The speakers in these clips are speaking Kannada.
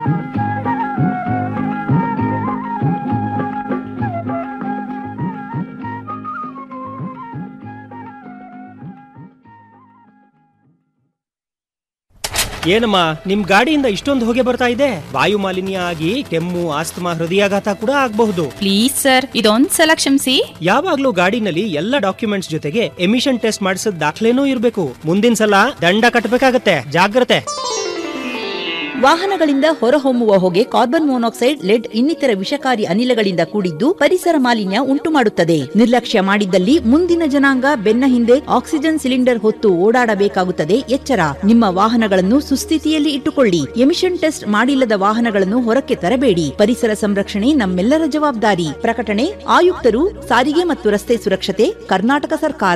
ಏನಮ್ಮ ನಿಮ್ ಗಾಡಿಯಿಂದ ಇಷ್ಟೊಂದು ಹೊಗೆ ಬರ್ತಾ ಇದೆ ವಾಯು ಮಾಲಿನ್ಯ ಆಗಿ ಕೆಮ್ಮು ಆಸ್ತಮಾ ಹೃದಯಾಘಾತ ಕೂಡ ಆಗಬಹುದು ಪ್ಲೀಸ್ ಸರ್ ಇದೊಂದ್ ಸಲ ಕ್ಷಮಿಸಿ ಯಾವಾಗ್ಲೂ ಗಾಡಿನಲ್ಲಿ ಎಲ್ಲ ಡಾಕ್ಯುಮೆಂಟ್ಸ್ ಜೊತೆಗೆ ಎಮಿಷನ್ ಟೆಸ್ಟ್ ಮಾಡಿಸಿದ ದಾಖಲೆನೂ ಇರಬೇಕು ಮುಂದಿನ ಸಲ ದಂಡ ಕಟ್ಟಬೇಕಾಗತ್ತೆ ಜಾಗ್ರತೆ ವಾಹನಗಳಿಂದ ಹೊರಹೊಮ್ಮುವ ಹೊಗೆ ಕಾರ್ಬನ್ ಮೊನಾಕ್ಸೈಡ್ ಲೆಡ್ ಇನ್ನಿತರ ವಿಷಕಾರಿ ಅನಿಲಗಳಿಂದ ಕೂಡಿದ್ದು ಪರಿಸರ ಮಾಲಿನ್ಯ ಉಂಟುಮಾಡುತ್ತದೆ ನಿರ್ಲಕ್ಷ್ಯ ಮಾಡಿದ್ದಲ್ಲಿ ಮುಂದಿನ ಜನಾಂಗ ಬೆನ್ನ ಹಿಂದೆ ಆಕ್ಸಿಜನ್ ಸಿಲಿಂಡರ್ ಹೊತ್ತು ಓಡಾಡಬೇಕಾಗುತ್ತದೆ ಎಚ್ಚರ ನಿಮ್ಮ ವಾಹನಗಳನ್ನು ಸುಸ್ಥಿತಿಯಲ್ಲಿ ಇಟ್ಟುಕೊಳ್ಳಿ ಎಮಿಷನ್ ಟೆಸ್ಟ್ ಮಾಡಿಲ್ಲದ ವಾಹನಗಳನ್ನು ಹೊರಕ್ಕೆ ತರಬೇಡಿ ಪರಿಸರ ಸಂರಕ್ಷಣೆ ನಮ್ಮೆಲ್ಲರ ಜವಾಬ್ದಾರಿ ಪ್ರಕಟಣೆ ಆಯುಕ್ತರು ಸಾರಿಗೆ ಮತ್ತು ರಸ್ತೆ ಸುರಕ್ಷತೆ ಕರ್ನಾಟಕ ಸರ್ಕಾರ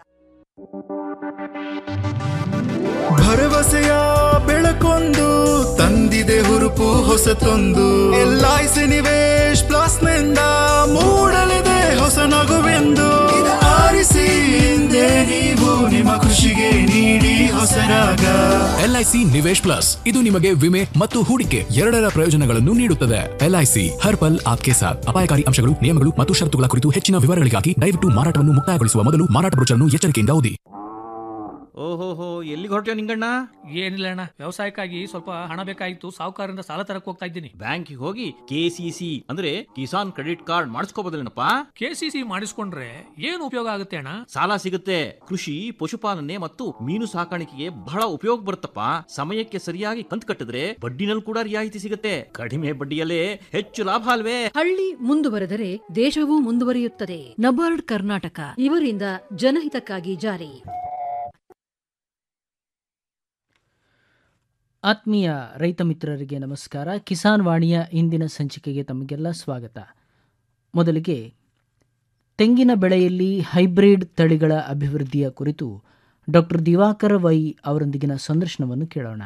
ಭರವಸೆಯ ಬೆಳಕೊಂದು ತಂದಿದೆ ಹುರುಪು ಹೊಸತೊಂದು L I C Nivesh plus ನಿಂದ ಮೂಡಲಿದೆ ಹೊಸ ನಗುವೆಂದು ಇದು ಆರಿಸಿ ಹಿಂದೆ ನೀವು ನಿಮ್ಮ ಖುಷಿಗೆ ನೀಡಿ ಹೊಸರಾಗ ಎಲ್ಐಸಿ ನಿವೇಶ್ ಪ್ಲಸ್ ಇದು ನಿಮಗೆ ವಿಮೆ ಮತ್ತು ಹೂಡಿಕೆ ಎರಡರ ಪ್ರಯೋಜನಗಳನ್ನು ನೀಡುತ್ತದೆ ಎಲ್ಐಸಿ ಹರ್ ಪಲ್ ಆಪ್ಕೆ ಸಾಥ್ ಅಪಾಯಕಾರಿ ಅಂಶಗಳು ನಿಯಮಗಳು ಮತ್ತು ಷರತ್ತುಗಳ ಕುರಿತು ಹೆಚ್ಚಿನ ವಿವರಗಳಿಗಾಗಿ ದಯವಿಟ್ಟು ಮಾರಾಟವನ್ನು ಮುಕ್ತಾಯಗೊಳಿಸುವ ಮೊದಲು ಮಾರಾಟ ಬ್ರೋಚರ್ನ್ನು ಎಚ್ಚರಿಕೆಯಿಂದ ಓದಿ ಓಹೋಹೋ ಎಲ್ಲಿಗೆ ಹೊರಟ್ಯೋ ನಿಂಗಣ್ಣ ಏನಿಲ್ಲ ಅಣ್ಣ ವ್ಯವಸಾಯಕ್ಕಾಗಿ ಸ್ವಲ್ಪ ಹಣ ಬೇಕಾಗಿತ್ತು ಸಾಹುಕಾರರಿಂದ ಸಾಲ ತರಕ್ ಹೋಗ್ತಾ ಇದ್ದೀನಿ ಬ್ಯಾಂಕಿಗೆ ಹೋಗಿ ಕೆ ಸಿ ಸಿ ಅಂದ್ರೆ ಕಿಸಾನ್ ಕ್ರೆಡಿಟ್ ಕಾರ್ಡ್ ಮಾಡಿಸ್ಕೋಬೋದಲ್ಲೇನಪ್ಪ ಕೆ ಸಿ ಸಿ ಮಾಡಿಸ್ಕೊಂಡ್ರೆ ಏನು ಉಪಯೋಗ ಆಗುತ್ತೆ ಅಣ್ಣ ಸಾಲ ಸಿಗುತ್ತೆ ಕೃಷಿ ಪಶುಪಾಲನೆ ಮತ್ತು ಮೀನು ಸಾಕಾಣಿಕೆಗೆ ಬಹಳ ಉಪಯೋಗ ಬರುತ್ತಪ್ಪ ಸಮಯಕ್ಕೆ ಸರಿಯಾಗಿ ಕಂತು ಕಟ್ಟಿದ್ರೆ ಬಡ್ಡಿನಲ್ಲಿ ಕೂಡ ರಿಯಾಯಿತಿ ಸಿಗುತ್ತೆ ಕಡಿಮೆ ಬಡ್ಡಿಯಲ್ಲೇ ಹೆಚ್ಚು ಲಾಭ ಅಲ್ವೇ ಹಳ್ಳಿ ಮುಂದುವರೆದರೆ ದೇಶವೂ ಮುಂದುವರಿಯುತ್ತದೆ ನಬಾರ್ಡ್ ಕರ್ನಾಟಕ ಇವರಿಂದ ಜನಹಿತಕ್ಕಾಗಿ ಜಾರಿ ಆತ್ಮೀಯ ರೈತ ಮಿತ್ರರಿಗೆ ನಮಸ್ಕಾರ ಕಿಸಾನ್ ವಾಣಿಯ ಇಂದಿನ ಸಂಚಿಕೆಗೆ ತಮಗೆಲ್ಲ ಸ್ವಾಗತ ಮೊದಲಿಗೆ ತೆಂಗಿನ ಬೆಳೆಯಲ್ಲಿ ಹೈಬ್ರಿಡ್ ತಳಿಗಳ ಅಭಿವೃದ್ಧಿಯ ಕುರಿತು ಡಾಕ್ಟರ್ ದಿವಾಕರ ವೈ ಅವರೊಂದಿಗಿನ ಸಂದರ್ಶನವನ್ನು ಕೇಳೋಣ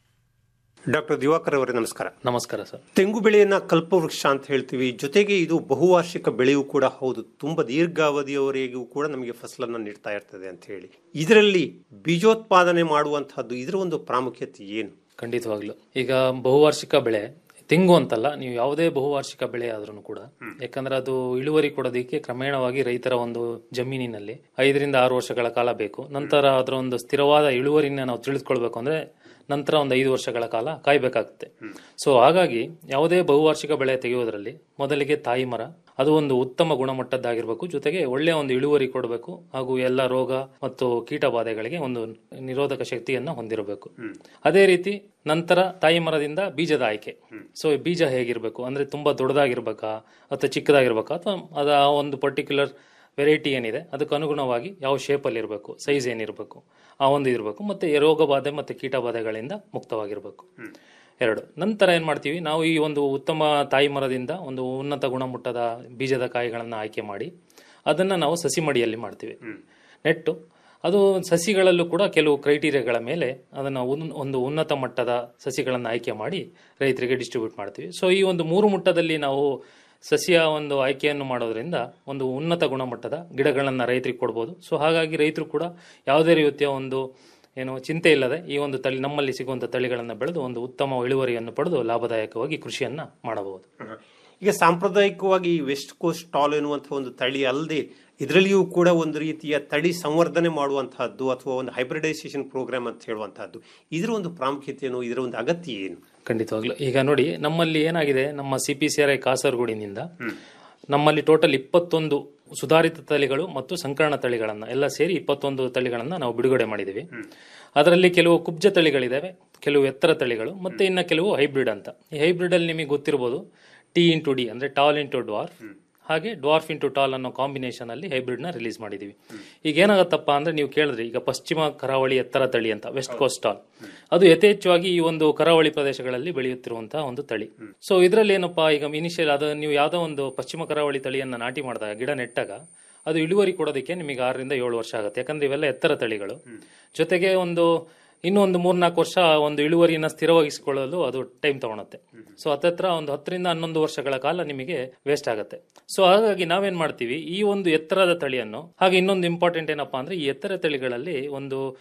ಡಾಕ್ಟರ್ ದಿವಾಕರ್ ಅವರೇ ನಮಸ್ಕಾರ ನಮಸ್ಕಾರ ಸರ್ ತೆಂಗು ಬೆಳೆಯನ್ನ ಕಲ್ಪವೃಕ್ಷ ಅಂತ ಹೇಳ್ತೀವಿ ಜೊತೆಗೆ ಇದು ಬಹುವಾರ್ಷಿಕ ಬೆಳೆಯೂ ಕೂಡ ಹೌದು ತುಂಬಾ ದೀರ್ಘಾವಧಿಯವರೆಗೂ ಕೂಡ ನಮಗೆ ಫಸಲನ್ನ ನೀಡ್ತಾ ಇರ್ತದೆ ಅಂತ ಹೇಳಿ ಇದರಲ್ಲಿ ಬೀಜೋತ್ಪಾದನೆ ಮಾಡುವಂತಹದ್ದು ಇದರ ಒಂದು ಪ್ರಾಮುಖ್ಯತೆ ಏನು ಖಂಡಿತವಾಗ್ಲು ಈಗ ಬಹುವಾರ್ಷಿಕ ಬೆಳೆ ತೆಂಗು ಅಂತಲ್ಲ ನೀವು ಯಾವುದೇ ಬಹುವಾರ್ಷಿಕ ಬೆಳೆ ಆದ್ರೂ ಕೂಡ ಯಾಕಂದ್ರೆ ಅದು ಇಳುವರಿ ಕೊಡೋದಕ್ಕೆ ಕ್ರಮೇಣವಾಗಿ ರೈತರ ಒಂದು ಜಮೀನಿನಲ್ಲಿ ಐದರಿಂದ ಆರು ವರ್ಷಗಳ ಕಾಲ ಬೇಕು ನಂತರ ಅದರ ಒಂದು ಸ್ಥಿರವಾದ ಇಳುವರಿನ ನಾವು ತಿಳಿದುಕೊಳ್ಬೇಕು ಅಂದ್ರೆ ನಂತರ ಒಂದು ಐದು ವರ್ಷಗಳ ಕಾಲ ಕಾಯ್ಬೇಕಾಗುತ್ತೆ ಸೊ ಹಾಗಾಗಿ ಯಾವುದೇ ಬಹುವಾರ್ಷಿಕ ಬೆಳೆ ತೆಗೆಯೋದ್ರಲ್ಲಿ ಮೊದಲಿಗೆ ತಾಯಿ ಮರ ಅದು ಒಂದು ಉತ್ತಮ ಗುಣಮಟ್ಟದ್ದಾಗಿರ್ಬೇಕು ಜೊತೆಗೆ ಒಳ್ಳೆಯ ಒಂದು ಇಳುವರಿ ಕೊಡಬೇಕು ಹಾಗೂ ಎಲ್ಲ ರೋಗ ಮತ್ತು ಕೀಟ ಬಾಧೆಗಳಿಗೆ ಒಂದು ನಿರೋಧಕ ಶಕ್ತಿಯನ್ನ ಹೊಂದಿರಬೇಕು ಅದೇ ರೀತಿ ನಂತರ ತಾಯಿ ಮರದಿಂದ ಬೀಜದ ಆಯ್ಕೆ ಸೊ ಬೀಜ ಹೇಗಿರ್ಬೇಕು ಅಂದ್ರೆ ತುಂಬಾ ದೊಡ್ಡದಾಗಿರ್ಬೇಕಾ ಅಥವಾ ಚಿಕ್ಕದಾಗಿರ್ಬೇಕಾ ಅಥವಾ ಅದ ಆ ಒಂದು ಪರ್ಟಿಕ್ಯುಲರ್ ವೆರೈಟಿ ಏನಿದೆ ಅದಕ್ಕೆ ಅನುಗುಣವಾಗಿ ಯಾವ ಶೇಪಲ್ಲಿ ಇರಬೇಕು ಸೈಜ್ ಏನಿರಬೇಕು ಆ ಒಂದು ಇರಬೇಕು ಮತ್ತೆ ರೋಗ ಬಾಧೆ ಮತ್ತೆ ಕೀಟ ಬಾಧೆಗಳಿಂದ ಮುಕ್ತವಾಗಿರಬೇಕು ಎರಡು ನಂತರ ಏನ್ ಮಾಡ್ತೀವಿ ನಾವು ಈ ಒಂದು ಉತ್ತಮ ತಾಯಿ ಮರದಿಂದ ಒಂದು ಉನ್ನತ ಗುಣಮಟ್ಟದ ಬೀಜದ ಕಾಯಿಗಳನ್ನು ಆಯ್ಕೆ ಮಾಡಿ ಅದನ್ನ ನಾವು ಸಸಿ ಮಡಿಯಲ್ಲಿ ಮಾಡ್ತೀವಿ ನೆಟ್ಟು ಅದು ಸಸಿಗಳಲ್ಲೂ ಕೂಡ ಕೆಲವು ಕ್ರೈಟೀರಿಯಾಗಳ ಮೇಲೆ ಅದನ್ನು ಒಂದು ಉನ್ನತ ಮಟ್ಟದ ಸಸಿಗಳನ್ನು ಆಯ್ಕೆ ಮಾಡಿ ರೈತರಿಗೆ ಡಿಸ್ಟ್ರಿಬ್ಯೂಟ್ ಮಾಡ್ತೀವಿ ಸೊ ಈ ಒಂದು ಮೂರು ಮಟ್ಟದಲ್ಲಿ ನಾವು ಸಸ್ಯ ಒಂದು ಆಯ್ಕೆಯನ್ನು ಮಾಡೋದ್ರಿಂದ ಒಂದು ಉನ್ನತ ಗುಣಮಟ್ಟದ ಗಿಡಗಳನ್ನು ರೈತರಿಗೆ ಕೊಡ್ಬೋದು ಸೊ ಹಾಗಾಗಿ ರೈತರು ಕೂಡ ಯಾವುದೇ ರೀತಿಯ ಒಂದು ಏನು ಚಿಂತೆ ಇಲ್ಲದೆ ಈ ಒಂದು ತಳಿ ನಮ್ಮಲ್ಲಿ ಸಿಗುವಂಥ ತಳಿಗಳನ್ನು ಬೆಳೆದು ಒಂದು ಉತ್ತಮ ಇಳುವರಿಯನ್ನು ಪಡೆದು ಲಾಭದಾಯಕವಾಗಿ ಕೃಷಿಯನ್ನ ಮಾಡಬಹುದು ಈಗ ಸಾಂಪ್ರದಾಯಿಕವಾಗಿ ವೆಸ್ಟ್ ಕೋಸ್ಟ್ ಟಾಲ್ ಎನ್ನುವಂತಹ ಒಂದು ತಳಿ ಅಲ್ಲದೆ ಇದರಲ್ಲಿಯೂ ಕೂಡ ಒಂದು ರೀತಿಯ ತಳಿ ಸಂವರ್ಧನೆ ಮಾಡುವಂತಹದ್ದು ಅಥವಾ ಒಂದು ಹೈಬ್ರಿಡೈಸೇಷನ್ ಪ್ರೋಗ್ರಾಮ್ ಅಂತ ಹೇಳುವಂತಹದ್ದು ಇದರ ಒಂದು ಪ್ರಾಮುಖ್ಯತೆ ಏನು ಇದರ ಒಂದು ಅಗತ್ಯ ಏನು ಖಂಡಿತವಾಗ್ಲು ಈಗ ನೋಡಿ ನಮ್ಮಲ್ಲಿ ಏನಾಗಿದೆ ನಮ್ಮ C P C R I ಕಾಸರಗೋಡಿನಿಂದ ನಮ್ಮಲ್ಲಿ ಟೋಟಲ್ ಇಪ್ಪತ್ತೊಂದು ಸುಧಾರಿತ ತಳಿಗಳು ಮತ್ತು ಸಂಕರಣ ತಳಿಗಳನ್ನ ಎಲ್ಲ ಸೇರಿ ಇಪ್ಪತ್ತೊಂದು ತಳಿಗಳನ್ನ ನಾವು ಬಿಡುಗಡೆ ಮಾಡಿದ್ದೀವಿ ಅದರಲ್ಲಿ ಕೆಲವು ಕುಬ್ಜ ತಳಿಗಳಿದಾವೆ ಕೆಲವು ಎತ್ತರ ತಳಿಗಳು ಮತ್ತೆ ಇನ್ನ ಕೆಲವು ಹೈಬ್ರಿಡ್ ಅಂತ ಈ ಹೈಬ್ರಿಡ್ ಅಲ್ಲಿ ನಿಮಗೆ ಗೊತ್ತಿರಬಹುದು ಟಿ ಇಂಟು ಡಿ ಅಂದ್ರೆ ಟಾಲ್ ಇಂಟು ಡ್ವಾರ್ಫ್ ಹಾಗೆ ಡ್ವಾರ್ಫ್ ಇಂಟು ಟಾಲ್ ಅನ್ನೋ ಕಾಂಬಿನೇಷನ್ ಅಲ್ಲಿ ಹೈಬ್ರಿಡ್ ನ ರಿಲೀಸ್ ಮಾಡಿದೀವಿ ಈಗ ಏನಾಗತ್ತಪ್ಪ ಅಂದ್ರೆ ನೀವು ಕೇಳಿದ್ರಿ ಈಗ ಪಶ್ಚಿಮ ಕರಾವಳಿ ಎತ್ತರ ತಳಿ ಅಂತ ವೆಸ್ಟ್ ಕೋಸ್ಟ್ ಟಾಲ್ ಅದು ಯಥೇಚ್ಛವಾಗಿ ಈ ಒಂದು ಕರಾವಳಿ ಪ್ರದೇಶಗಳಲ್ಲಿ ಬೆಳೆಯುತ್ತಿರುವಂತಹ ಒಂದು ತಳಿ ಸೊ ಇದರಲ್ಲಿ ಏನಪ್ಪಾ ಈಗ ಇನಿಷಿಯಲ್ ಅದು ನೀವು ಯಾವ್ದೋ ಒಂದು ಪಶ್ಚಿಮ ಕರಾವಳಿ ತಳಿಯನ್ನ ನಾಟಿ ಮಾಡಿದಾಗ ಗಿಡ ನೆಟ್ಟಾಗ ಅದು ಇಳುವರಿ ಕೊಡೋದಕ್ಕೆ ನಿಮಗೆ ಆರರಿಂದ ಏಳು ವರ್ಷ ಆಗುತ್ತೆ ಯಾಕಂದ್ರೆ ಇವೆಲ್ಲ ಎತ್ತರ ತಳಿಗಳು ಜೊತೆಗೆ ಒಂದು ಇನ್ನು ಒಂದು ಮೂರ್ನಾಲ್ಕು ವರ್ಷ ಒಂದು ಇಳುವರಿಯನ್ನ ಸ್ಥಿರವಾಗಿಸಿಕೊಳ್ಳಲು ಅದು ಟೈಮ್ ತಗೊಳುತ್ತೆ ಸೊ ಹತ್ತತ್ರ ಒಂದು ಹತ್ತರಿಂದ ಹನ್ನೊಂದು ವರ್ಷಗಳ ಕಾಲ ನಿಮಗೆ ವೇಸ್ಟ್ ಆಗುತ್ತೆ ಸೊ ಹಾಗಾಗಿ ನಾವೇನ್ ಮಾಡ್ತೀವಿ ಈ ಒಂದು ಎತ್ತರದ ತಳಿಯನ್ನು ಹಾಗೆ ಇನ್ನೊಂದು ಇಂಪಾರ್ಟೆಂಟ್ ಏನಪ್ಪಾ ಅಂದ್ರೆ ಈ ಎತ್ತರ ತಳಿಗಳಲ್ಲಿ ಒಂದು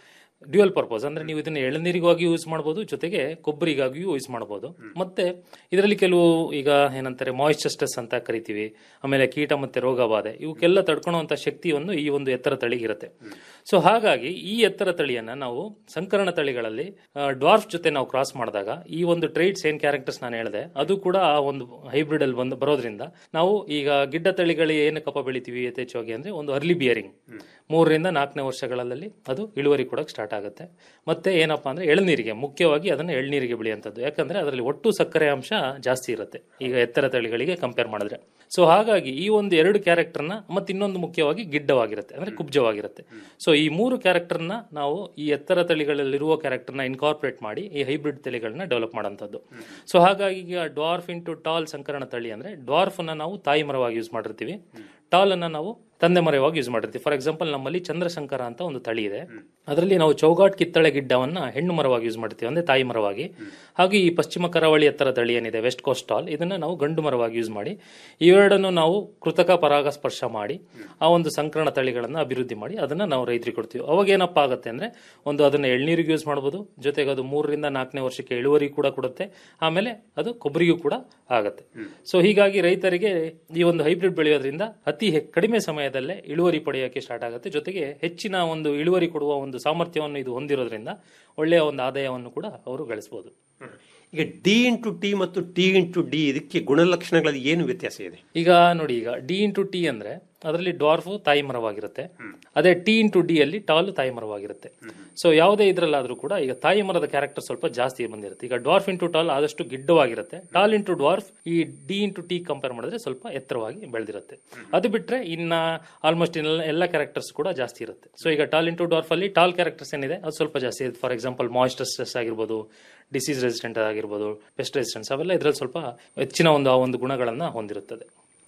ಡ್ಯೂಯಲ್ ಪರ್ಪಸ್ ಅಂದ್ರೆ ನೀವು ಇದನ್ನ ಎಳನೀರಿಗಾಗಿ ಯೂಸ್ ಮಾಡಬಹುದು ಜೊತೆಗೆ ಕೊಬ್ಬರಿಗಾಗಿಯೂ ಯೂಸ್ ಮಾಡಬಹುದು ಮತ್ತೆ ಇದರಲ್ಲಿ ಕೆಲವು ಈಗ ಏನಂತಾರೆ ಮಾಯಿಶ್ಚರ್ ಸ್ಟ್ರೆಸ್ ಅಂತ ಕರಿತೀವಿ ಆಮೇಲೆ ಕೀಟ ಮತ್ತೆ ರೋಗ ಬಾಧೆ ಇವಕ್ಕೆಲ್ಲ ತಡ್ಕೊಳ್ಳುವಂತ ಶಕ್ತಿಯನ್ನು ಈ ಒಂದು ಎತ್ತರ ತಳಿಗಿರುತ್ತೆ ಸೊ ಹಾಗಾಗಿ ಈ ಎತ್ತರ ತಳಿಯನ್ನ ನಾವು ಸಂಕರಣ ತಳಿಗಳಲ್ಲಿ ಡ್ವಾರ್ಫ್ ಜೊತೆ ನಾವು ಕ್ರಾಸ್ ಮಾಡಿದಾಗ ಈ ಒಂದು ಟ್ರೈಟ್ಸ್ ಏನ್ ಕ್ಯಾರೆಕ್ಟರ್ಸ್ ನಾನು ಹೇಳಿದೆ ಅದು ಕೂಡ ಆ ಒಂದು ಹೈಬ್ರಿಡ್ ಅಲ್ಲಿ ಬಂದು ಬರೋದ್ರಿಂದ ನಾವು ಈಗ ಗಿಡ್ಡ ತಳಿಗಳಿಗೆ ಏನು ಕಪ ಬೆಳಿತೀವಿ ಯಥೇಚ್ಛವಾಗಿ ಅಂದ್ರೆ ಒಂದು ಅರ್ಲಿ ಬಿಯರಿಂಗ್ ಮೂರರಿಂದ ನಾಲ್ಕನೇ ವರ್ಷಗಳಲ್ಲಿ ಅದು ಇಳುವರಿ ಕೊಡಕ್ಕೆ ಸ್ಟಾರ್ಟ್ ಆಗುತ್ತೆ ಮತ್ತೆ ಏನಪ್ಪಾ ಅಂದ್ರೆ ಎಳ್ನೀರಿಗೆ ಮುಖ್ಯವಾಗಿ ಅದನ್ನ ಎಳ್ನೀರಿಗೆ ಬೆಳೆಯುವಂಥದ್ದು ಯಾಕಂದ್ರೆ ಅದರಲ್ಲಿ ಒಟ್ಟು ಸಕ್ಕರೆ ಅಂಶ ಜಾಸ್ತಿ ಇರುತ್ತೆ ಈಗ ಎತ್ತರ ತಳಿಗಳಿಗೆ ಕಂಪೇರ್ ಮಾಡಿದ್ರೆ ಸೊ ಹಾಗಾಗಿ ಈ ಒಂದು ಎರಡು ಕ್ಯಾರೆಕ್ಟರ್ನ ಮತ್ತೆ ಇನ್ನೊಂದು ಮುಖ್ಯವಾಗಿ ಗಿಡ್ಡವಾಗಿರುತ್ತೆ ಅಂದ್ರೆ ಕುಬ್ಜವಾಗಿರುತ್ತೆ ಸೊ ಈ ಮೂರು ಕ್ಯಾರೆಕ್ಟರ್ನ ನಾವು ಈ ಎತ್ತರ ತಳಿಗಳಲ್ಲಿರುವ ಕ್ಯಾರೆಕ್ಟರ್ನ ಇನ್ಕಾರ್ಪೊರೇಟ್ ಮಾಡಿ ಈ ಹೈಬ್ರಿಡ್ ತಳಿಗಳನ್ನ ಡೆವಲಪ್ ಮಾಡೋಂಥದ್ದು ಸೊ ಹಾಗಾಗಿ ಈಗ ಡ್ವಾರ್ಫ್ ಇಂಟು ಟಾಲ್ ಸಂಕರಣ ತಳಿ ಅಂದ್ರೆ ಡ್ವಾರ್ಫ್ ಅನ್ನ ನಾವು ತಾಯಿ ಮರವಾಗಿ ಯೂಸ್ ಮಾಡಿರ್ತೀವಿ ಟಾಲ್ ಅನ್ನ ನಾವು ತಂದೆ ಮರವಾಗಿ ಯೂಸ್ ಮಾಡಿರ್ತೀವಿ ಫಾರ್ ಎಕ್ಸಾಂಪಲ್ ನಮ್ಮಲ್ಲಿ ಚಂದ್ರಶಂಕರ ಅಂತ ಒಂದು ತಳಿ ಇದೆ ಅದರಲ್ಲಿ ನಾವು ಚೌಗಾಟ್ ಕಿತ್ತಳೆ ಗಿಡ್ಡವನ್ನ ಹೆಣ್ಣು ಮರವಾಗಿ ಯೂಸ್ ಮಾಡ್ತೀವಿ ಅಂದ್ರೆ ತಾಯಿ ಮರವಾಗಿ ಹಾಗೆ ಈ ಪಶ್ಚಿಮ ಕರಾವಳಿ ಎತ್ತರ ತಳಿ ಏನಿದೆ ವೆಸ್ಟ್ ಕೋಸ್ಟ್ ಟಾಲ್ ಇದನ್ನ ನಾವು ಗಂಡು ಮರವಾಗಿ ಯೂಸ್ ಮಾಡಿ ಇವೆರಡನ್ನು ನಾವು ಕೃತಕ ಪರಾಗಸ್ಪರ್ಶ ಮಾಡಿ ಆ ಒಂದು ಸಂಕರಣ ತಳಿಗಳನ್ನ ಅಭಿವೃದ್ಧಿ ಮಾಡಿ ಅದನ್ನ ನಾವು ರೈತರಿಗೆ ಕೊಡ್ತೀವಿ ಅವಾಗ ಏನಪ್ಪ ಆಗುತ್ತೆ ಅಂದ್ರೆ ಒಂದು ಅದನ್ನ ಎಳ್ನೀರಿಗೆ ಯೂಸ್ ಮಾಡಬಹುದು ಜೊತೆಗೆ ಅದು ಮೂರರಿಂದ ನಾಲ್ಕನೇ ವರ್ಷಕ್ಕೆ ಇಳುವರಿ ಕೂಡ ಕೊಡುತ್ತೆ ಆಮೇಲೆ ಅದು ಕೊಬ್ಬರಿಗೂ ಕೂಡ ಆಗುತ್ತೆ ಸೊ ಹೀಗಾಗಿ ರೈತರಿಗೆ ಈ ಒಂದು ಹೈಬ್ರಿಡ್ ಬೆಳೆಯೋದ್ರಿಂದ ಅತಿ ಹೆ- ಕಡಿಮೆ ಸಮಯದಲ್ಲೇ ಇಳುವರಿ ಪಡೆಯೋಕೆ ಸ್ಟಾರ್ಟ್ ಆಗುತ್ತೆ ಜೊತೆಗೆ ಹೆಚ್ಚಿನ ಒಂದು ಇಳುವರಿ ಕೊಡುವ ಒಂದು ಸಾಮರ್ಥ್ಯವನ್ನು ಇದು ಹೊಂದಿರೋದ್ರಿಂದ ಒಳ್ಳೆಯ ಒಂದು ಆದಾಯವನ್ನು ಕೂಡ ಅವರು ಗಳಿಸಬಹುದು ಈಗ ಡಿ ಇಂಟು ಟಿ ಮತ್ತು ಟಿ ಇಂಟು ಡಿ ಇದಕ್ಕೆ ಗುಣಲಕ್ಷಣಗಳಲ್ಲಿ ಏನು ವ್ಯತ್ಯಾಸ ಇದೆ ಈಗ ನೋಡಿ ಈಗ ಡಿ ಇಂಟು ಟಿ ಅಂದ್ರೆ ಅದರಲ್ಲಿ ಡಾರ್ಫ್ ತಾಯಿ ಮರವಾಗಿರುತ್ತೆ ಅದೇ ಟಿ ಇಂಟು ಡಿ ಅಲ್ಲಿ ಟಾಲ್ ತಾಯಿ ಮರವಾಗಿರುತ್ತೆ ಸೊ ಯಾವುದೇ ಇದ್ರಲ್ಲಾದ್ರೂ ಕೂಡ ಈಗ ತಾಯಿ ಮರದ ಕ್ಯಾರೆಕ್ಟರ್ ಸ್ವಲ್ಪ ಜಾಸ್ತಿ ಬಂದಿರುತ್ತೆ ಈಗ ಡಾರ್ಫ್ ಇಂಟು ಟಾಲ್ ಆದಷ್ಟು ಗಿಡ್ಡವಾಗಿರುತ್ತೆ ಟಾಲ್ ಇಂಟು ಡಾರ್ಫ್ ಈ ಡಿ ಇಂಟು ಟಿ ಕಂಪೇರ್ ಮಾಡಿದ್ರೆ ಸ್ವಲ್ಪ ಎತ್ತರವಾಗಿ ಬೆಳೆದಿರುತ್ತೆ ಅದು ಬಿಟ್ರೆ ಇನ್ನ ಆಲ್ಮೋಸ್ಟ್ ಎಲ್ಲ ಕ್ಯಾರೆಕ್ಟರ್ಸ್ ಕೂಡ ಜಾಸ್ತಿ ಇರುತ್ತೆ ಸೊ ಈಗ ಟಾಲ್ ಇಂಟು ಡಾರ್ಫ್ ಅಲ್ಲಿ ಟಾಲ್ ಕ್ಯಾರೆಕ್ಟರ್ಸ್ ಏನಿದೆ ಅದು ಸ್ವಲ್ಪ ಜಾಸ್ತಿ ಇದೆ ಫಾರ್ ಎಕ್ಸಾಂಪಲ್ ಮಾಯಿಸ್ಟರ್ ಸ್ಟ್ರೆಸ್ ಆಗಿರ್ಬೋದು ಡಿಸೀಸ್ ರೆಸಿಸ್ಟೆಂಟ್ ಆಗಿರ್ಬೋದು ಪೆಸ್ಟ್ ರೆಸಿಸ್ಟೆನ್ಸ್ ಅವೆಲ್ಲ ಇದ್ರಲ್ಲಿ ಸ್ವಲ್ಪ ಹೆಚ್ಚಿನ ಒಂದು ಆ ಒಂದು ಗುಣಗಳನ್ನ ಹೊಂದಿರುತ್ತದೆ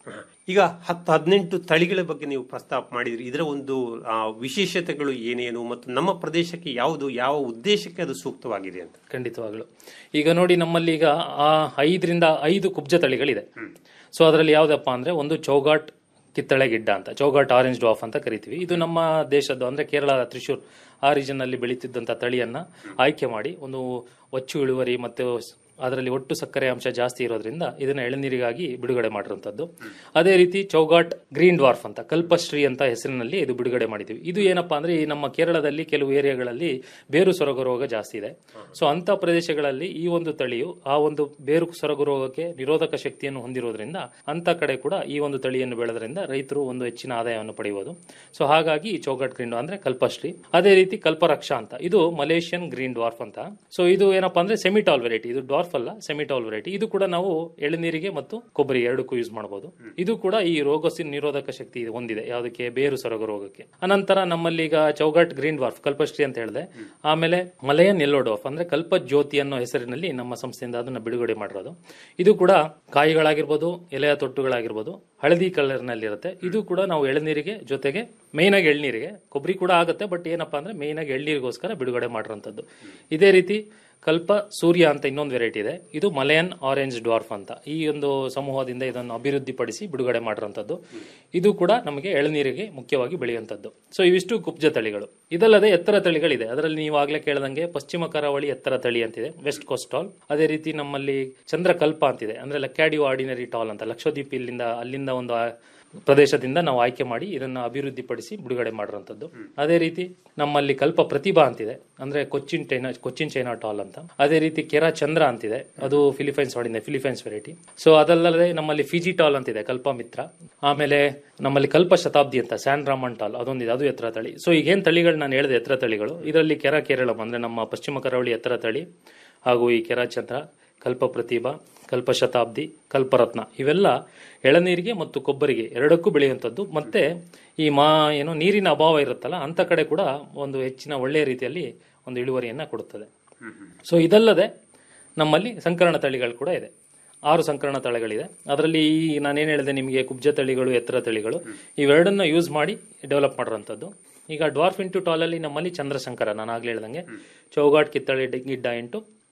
ಈಗ ಹತ್ತು ಹದಿನೆಂಟು ತಳಿಗಳ ಬಗ್ಗೆ ನೀವು ಪ್ರಸ್ತಾಪ ಮಾಡಿದ್ರಿ ಇದರ ಒಂದು ಆ, ವಿಶೇಷತೆಗಳು ಏನೇನು ಮತ್ತು ನಮ್ಮ ಪ್ರದೇಶಕ್ಕೆ ಯಾವುದು ಯಾವ ಉದ್ದೇಶಕ್ಕೆ ಅದು ಸೂಕ್ತವಾಗಿದೆ ಅಂತ ಖಂಡಿತವಾಗ್ಲು ಈಗ ನೋಡಿ ನಮ್ಮಲ್ಲಿ ಈಗ ಆ ಐದರಿಂದ ಐದು ಕುಬ್ಜ ತಳಿಗಳಿದೆ ಸೊ ಅದರಲ್ಲಿ ಯಾವ್ದಪ್ಪ ಅಂದ್ರೆ ಒಂದು ಚೌಗಾಟ್ ಕಿತ್ತಳೆ ಗಿಡ್ಡ ಅಂತ ಚೌಗಾಟ್ ಆರೆಂಜ್ ಡಾಫ್ ಅಂತ ಕರಿತೀವಿ ಇದು ನಮ್ಮ ದೇಶದ್ದು ಅಂದ್ರೆ ಕೇರಳ ತ್ರಿಶೂರ್ ಆ ರೀಜನ್ ಅಲ್ಲಿ ಬೆಳೀತಿದ್ದಂತ ತಳಿಯನ್ನ ಆಯ್ಕೆ ಮಾಡಿ ಒಂದು ಒಚ್ಚು ಇಳುವರಿ ಮತ್ತು ಅದರಲ್ಲಿ ಒಟ್ಟು ಸಕ್ಕರೆ ಅಂಶ ಜಾಸ್ತಿ ಇರೋದ್ರಿಂದ ಇದನ್ನ ಎಳನೀರಿಗಾಗಿ ಬಿಡುಗಡೆ ಮಾಡಿರುವಂತದ್ದು ಅದೇ ರೀತಿ ಚೌಗಾಟ್ ಗ್ರೀನ್ ಡ್ವಾರ್ಫ್ ಅಂತ ಕಲ್ಪಶ್ರೀ ಅಂತ ಹೆಸರಿನಲ್ಲಿ ಇದು ಬಿಡುಗಡೆ ಮಾಡಿದ್ದೀವಿ ಇದು ಏನಪ್ಪಾ ಅಂದ್ರೆ ಈ ನಮ್ಮ ಕೇರಳದಲ್ಲಿ ಕೆಲವು ಏರಿಯಾಗಳಲ್ಲಿ ಬೇರು ಸೊರಗು ರೋಗ ಜಾಸ್ತಿ ಇದೆ ಸೊ ಅಂತ ಪ್ರದೇಶಗಳಲ್ಲಿ ಈ ಒಂದು ತಳಿಯು ಆ ಒಂದು ಬೇರು ಸೊರಗು ರೋಗಕ್ಕೆ ನಿರೋಧಕ ಶಕ್ತಿಯನ್ನು ಹೊಂದಿರೋದ್ರಿಂದ ಅಂತ ಕಡೆ ಕೂಡ ಈ ಒಂದು ತಳಿಯನ್ನು ಬೆಳೆದ್ರಿಂದ ರೈತರು ಒಂದು ಹೆಚ್ಚಿನ ಆದಾಯವನ್ನು ಪಡೆಯಬಹುದು ಸೊ ಹಾಗಾಗಿ ಈ ಚೌಗಾಟ್ ಗ್ರೀನ್ ಅಂದ್ರೆ ಕಲ್ಪಶ್ರೀ ಅದೇ ರೀತಿ ಕಲ್ಪರಕ್ಷಾ ಅಂತ ಇದು ಮಲೇಷಿಯನ್ ಗ್ರೀನ್ ಡ್ವಾರ್ಫ್ ಅಂತ ಸೊ ಇದು ಏನಪ್ಪಾ ಅಂದ್ರೆ ಸೆಮಿಟಾಲ್ ವೆರೈಟಿ ಇದು ಡಾರ್ಫ್ ಅಲ್ಲ ಸೆಮಿಟಾಲ್ ವೆರೈಟಿ ಇದು ಕೂಡ ನಾವು ಎಳನೀರಿಗೆ ಮತ್ತು ಕೊಬ್ಬರಿ ಎರಡಕ್ಕೂ ಯೂಸ್ ಮಾಡಬಹುದು ಇದು ಕೂಡ ಈ ರೋಗ ಸಿ- ನಿರೋಧಕ ಶಕ್ತಿ ಹೊಂದಿದೆ ಯಾವುದಕ್ಕೆ ಬೇರು ಸೊರಗು ರೋಗಕ್ಕೆ ಅನಂತರ ನಮ್ಮಲ್ಲಿ ಈಗ ಚೌಗಾಟ್ ಗ್ರೀನ್ ಡ್ವಾರ್ಫ್ ಕಲ್ಪಶ್ರೀ ಅಂತ ಹೇಳಿದೆ ಆಮೇಲೆ ಮಲಯನ್ ಯೆಲ್ಲೋ ಡಾರ್ಫ್ ಅಂದ್ರೆ ಕಲ್ಪ ಜ್ಯೋತಿ ಅನ್ನೋ ಹೆಸರಿನಲ್ಲಿ ನಮ್ಮ ಸಂಸ್ಥೆಯಿಂದ ಅದನ್ನ ಬಿಡುಗಡೆ ಮಾಡಿರೋದು ಇದು ಕೂಡ ಕಾಯಿಗಳಾಗಿರ್ಬೋದು ಎಲೆಯ ತೊಟ್ಟುಗಳಾಗಿರ್ಬೋದು ಹಳದಿ ಕಲರ್ ನಲ್ಲಿ ಇರುತ್ತೆ ಇದು ಕೂಡ ನಾವು ಎಳನೀರಿಗೆ ಜೊತೆಗೆ ಮೇನ್ ಆಗಿ ಎಳ್ನೀರಿಗೆ ಕೊಬ್ಬರಿ ಕೂಡ ಆಗುತ್ತೆ ಬಟ್ ಏನಪ್ಪಾ ಅಂದ್ರೆ ಮೇನ್ ಆಗಿ ಎಳ್ನೀರಿಗೋಸ್ಕರ ಬಿಡುಗಡೆ ಮಾಡಿರೋಂಥದ್ದು ಇದೇ ರೀತಿ ಕಲ್ಪ ಸೂರ್ಯ ಅಂತ ಇನ್ನೊಂದು ವೆರೈಟಿ ಇದೆ ಇದು ಮಲಯನ್ ಆರೆಂಜ್ ಡ್ವಾರ್ಫ್ ಅಂತ ಈ ಒಂದು ಸಮೂಹದಿಂದ ಇದನ್ನು ಅಭಿವೃದ್ಧಿಪಡಿಸಿ ಬಿಡುಗಡೆ ಮಾಡಿರುವಂತದ್ದು ಇದು ಕೂಡ ನಮಗೆ ಎಳನೀರಿಗೆ ಮುಖ್ಯವಾಗಿ ಬೆಳೆಯುವಂತದ್ದು ಸೊ ಇವಿಷ್ಟು ಕುಬ್ಜ ತಳಿಗಳು ಇದಲ್ಲದೆ ಎತ್ತರ ತಳಿಗಳಿದೆ ಅದರಲ್ಲಿ ನೀವು ಆಗ್ಲೇ ಕೇಳದಂಗೆ ಪಶ್ಚಿಮ ಕರಾವಳಿ ಎತ್ತರ ತಳಿ ಅಂತಿದೆ ವೆಸ್ಟ್ ಕೋಸ್ಟ್ ಟಾಲ್ ಅದೇ ರೀತಿ ನಮ್ಮಲ್ಲಿ ಚಂದ್ರಕಲ್ಪ ಅಂತಿದೆ ಅಂದ್ರೆ ಲಕ್ಯಾಡಿಯೋ ಆರ್ಡಿನರಿ ಟಾಲ್ ಅಂತ ಲಕ್ಷದ್ವೀಪ್ ಇಲ್ಲಿಂದ ಅಲ್ಲಿಂದ ಒಂದು ಆ- ಪ್ರದೇಶದಿಂದ ನಾವು ಆಯ್ಕೆ ಮಾಡಿ ಇದನ್ನ ಅಭಿವೃದ್ಧಿಪಡಿಸಿ ಬಿಡುಗಡೆ ಮಾಡಿರುವಂತದ್ದು ಅದೇ ರೀತಿ ನಮ್ಮಲ್ಲಿ ಕಲ್ಪ ಪ್ರತಿಭಾ ಅಂತಿದೆ ಅಂದ್ರೆ Cochin China Cochin China tall ಅಂತ ಅದೇ ರೀತಿ ಕೆರಾ ಚಂದ್ರ ಅಂತಿದೆ ಅದು ಫಿಲಿಪೈನ್ಸ್ ಹೊಡಿದೆ ಫಿಲಿಪೈನ್ಸ್ ವೆರೈಟಿ ಸೊ ಅದಲ್ಲದೆ ನಮ್ಮಲ್ಲಿ ಫಿಜಿ ಟಾಲ್ ಅಂತಿದೆ ಕಲ್ಪ ಮಿತ್ರ ಆಮೇಲೆ ನಮ್ಮಲ್ಲಿ ಕಲ್ಪ ಶತಾಬ್ದಿ ಅಂತ ಸ್ಯಾನ್ ರಾಮನ್ ಟಾಲ್ ಅದೊಂದಿದೆ ಅದು ಎತ್ತರ ತಳಿ ಸೊ ಈಗೇನ್ ತಳಿಗಳು ನಾನು ಹೇಳಿದೆ ಎತ್ತರ ತಳಿಗಳು ಇದರಲ್ಲಿ ಕೆರಾ ಕೇರಳಂ ಅಂದ್ರೆ ನಮ್ಮ ಪಶ್ಚಿಮ ಕರಾವಳಿ ಎತ್ತರ ತಳಿ ಹಾಗೂ ಈ ಕೆರಾ ಚಂದ್ರ ಕಲ್ಪ ಪ್ರತಿಭಾ ಕಲ್ಪ ಶತಾಬ್ದಿ ಕಲ್ಪರತ್ನ ಇವೆಲ್ಲ ಎಳನೀರಿಗೆ ಮತ್ತು ಕೊಬ್ಬರಿಗೆ ಎರಡಕ್ಕೂ ಬೆಳೆಯುವಂಥದ್ದು ಮತ್ತೆ ಈ ಮಾ ಏನು ನೀರಿನ ಅಭಾವ ಇರುತ್ತಲ್ಲ ಅಂತ ಕಡೆ ಕೂಡ ಒಂದು ಹೆಚ್ಚಿನ ಒಳ್ಳೆಯ ರೀತಿಯಲ್ಲಿ ಒಂದು ಇಳುವರಿಯನ್ನ ಕೊಡುತ್ತದೆ ಸೊ ಇದಲ್ಲದೆ ನಮ್ಮಲ್ಲಿ ಸಂಕರಣ ತಳಿಗಳು ಕೂಡ ಇದೆ ಆರು ಸಂಕರಣ ತಳಿಗಳಿದೆ ಅದರಲ್ಲಿ ಈ ನಾನೇನು ಹೇಳಿದೆ ನಿಮಗೆ ಕುಬ್ಜ ತಳಿಗಳು ಎತ್ತರ ತಳಿಗಳು ಇವೆರಡನ್ನ ಯೂಸ್ ಮಾಡಿ ಡೆವಲಪ್ ಮಾಡಿರೋಂಥದ್ದು ಈಗ ಡ್ವಾರ್ಫ್ ಇಂಟು ಟಾಲಲ್ಲಿ ನಮ್ಮಲ್ಲಿ ಚಂದ್ರಶಂಕರ ನಾನು ಆಗ್ಲೇ ಹೇಳ್ದಂಗೆ ಚೌಗಾಟ್ ಕಿತ್ತಳೆ ಡಿ- ಗಿಡ್ಡ ಇಂಟು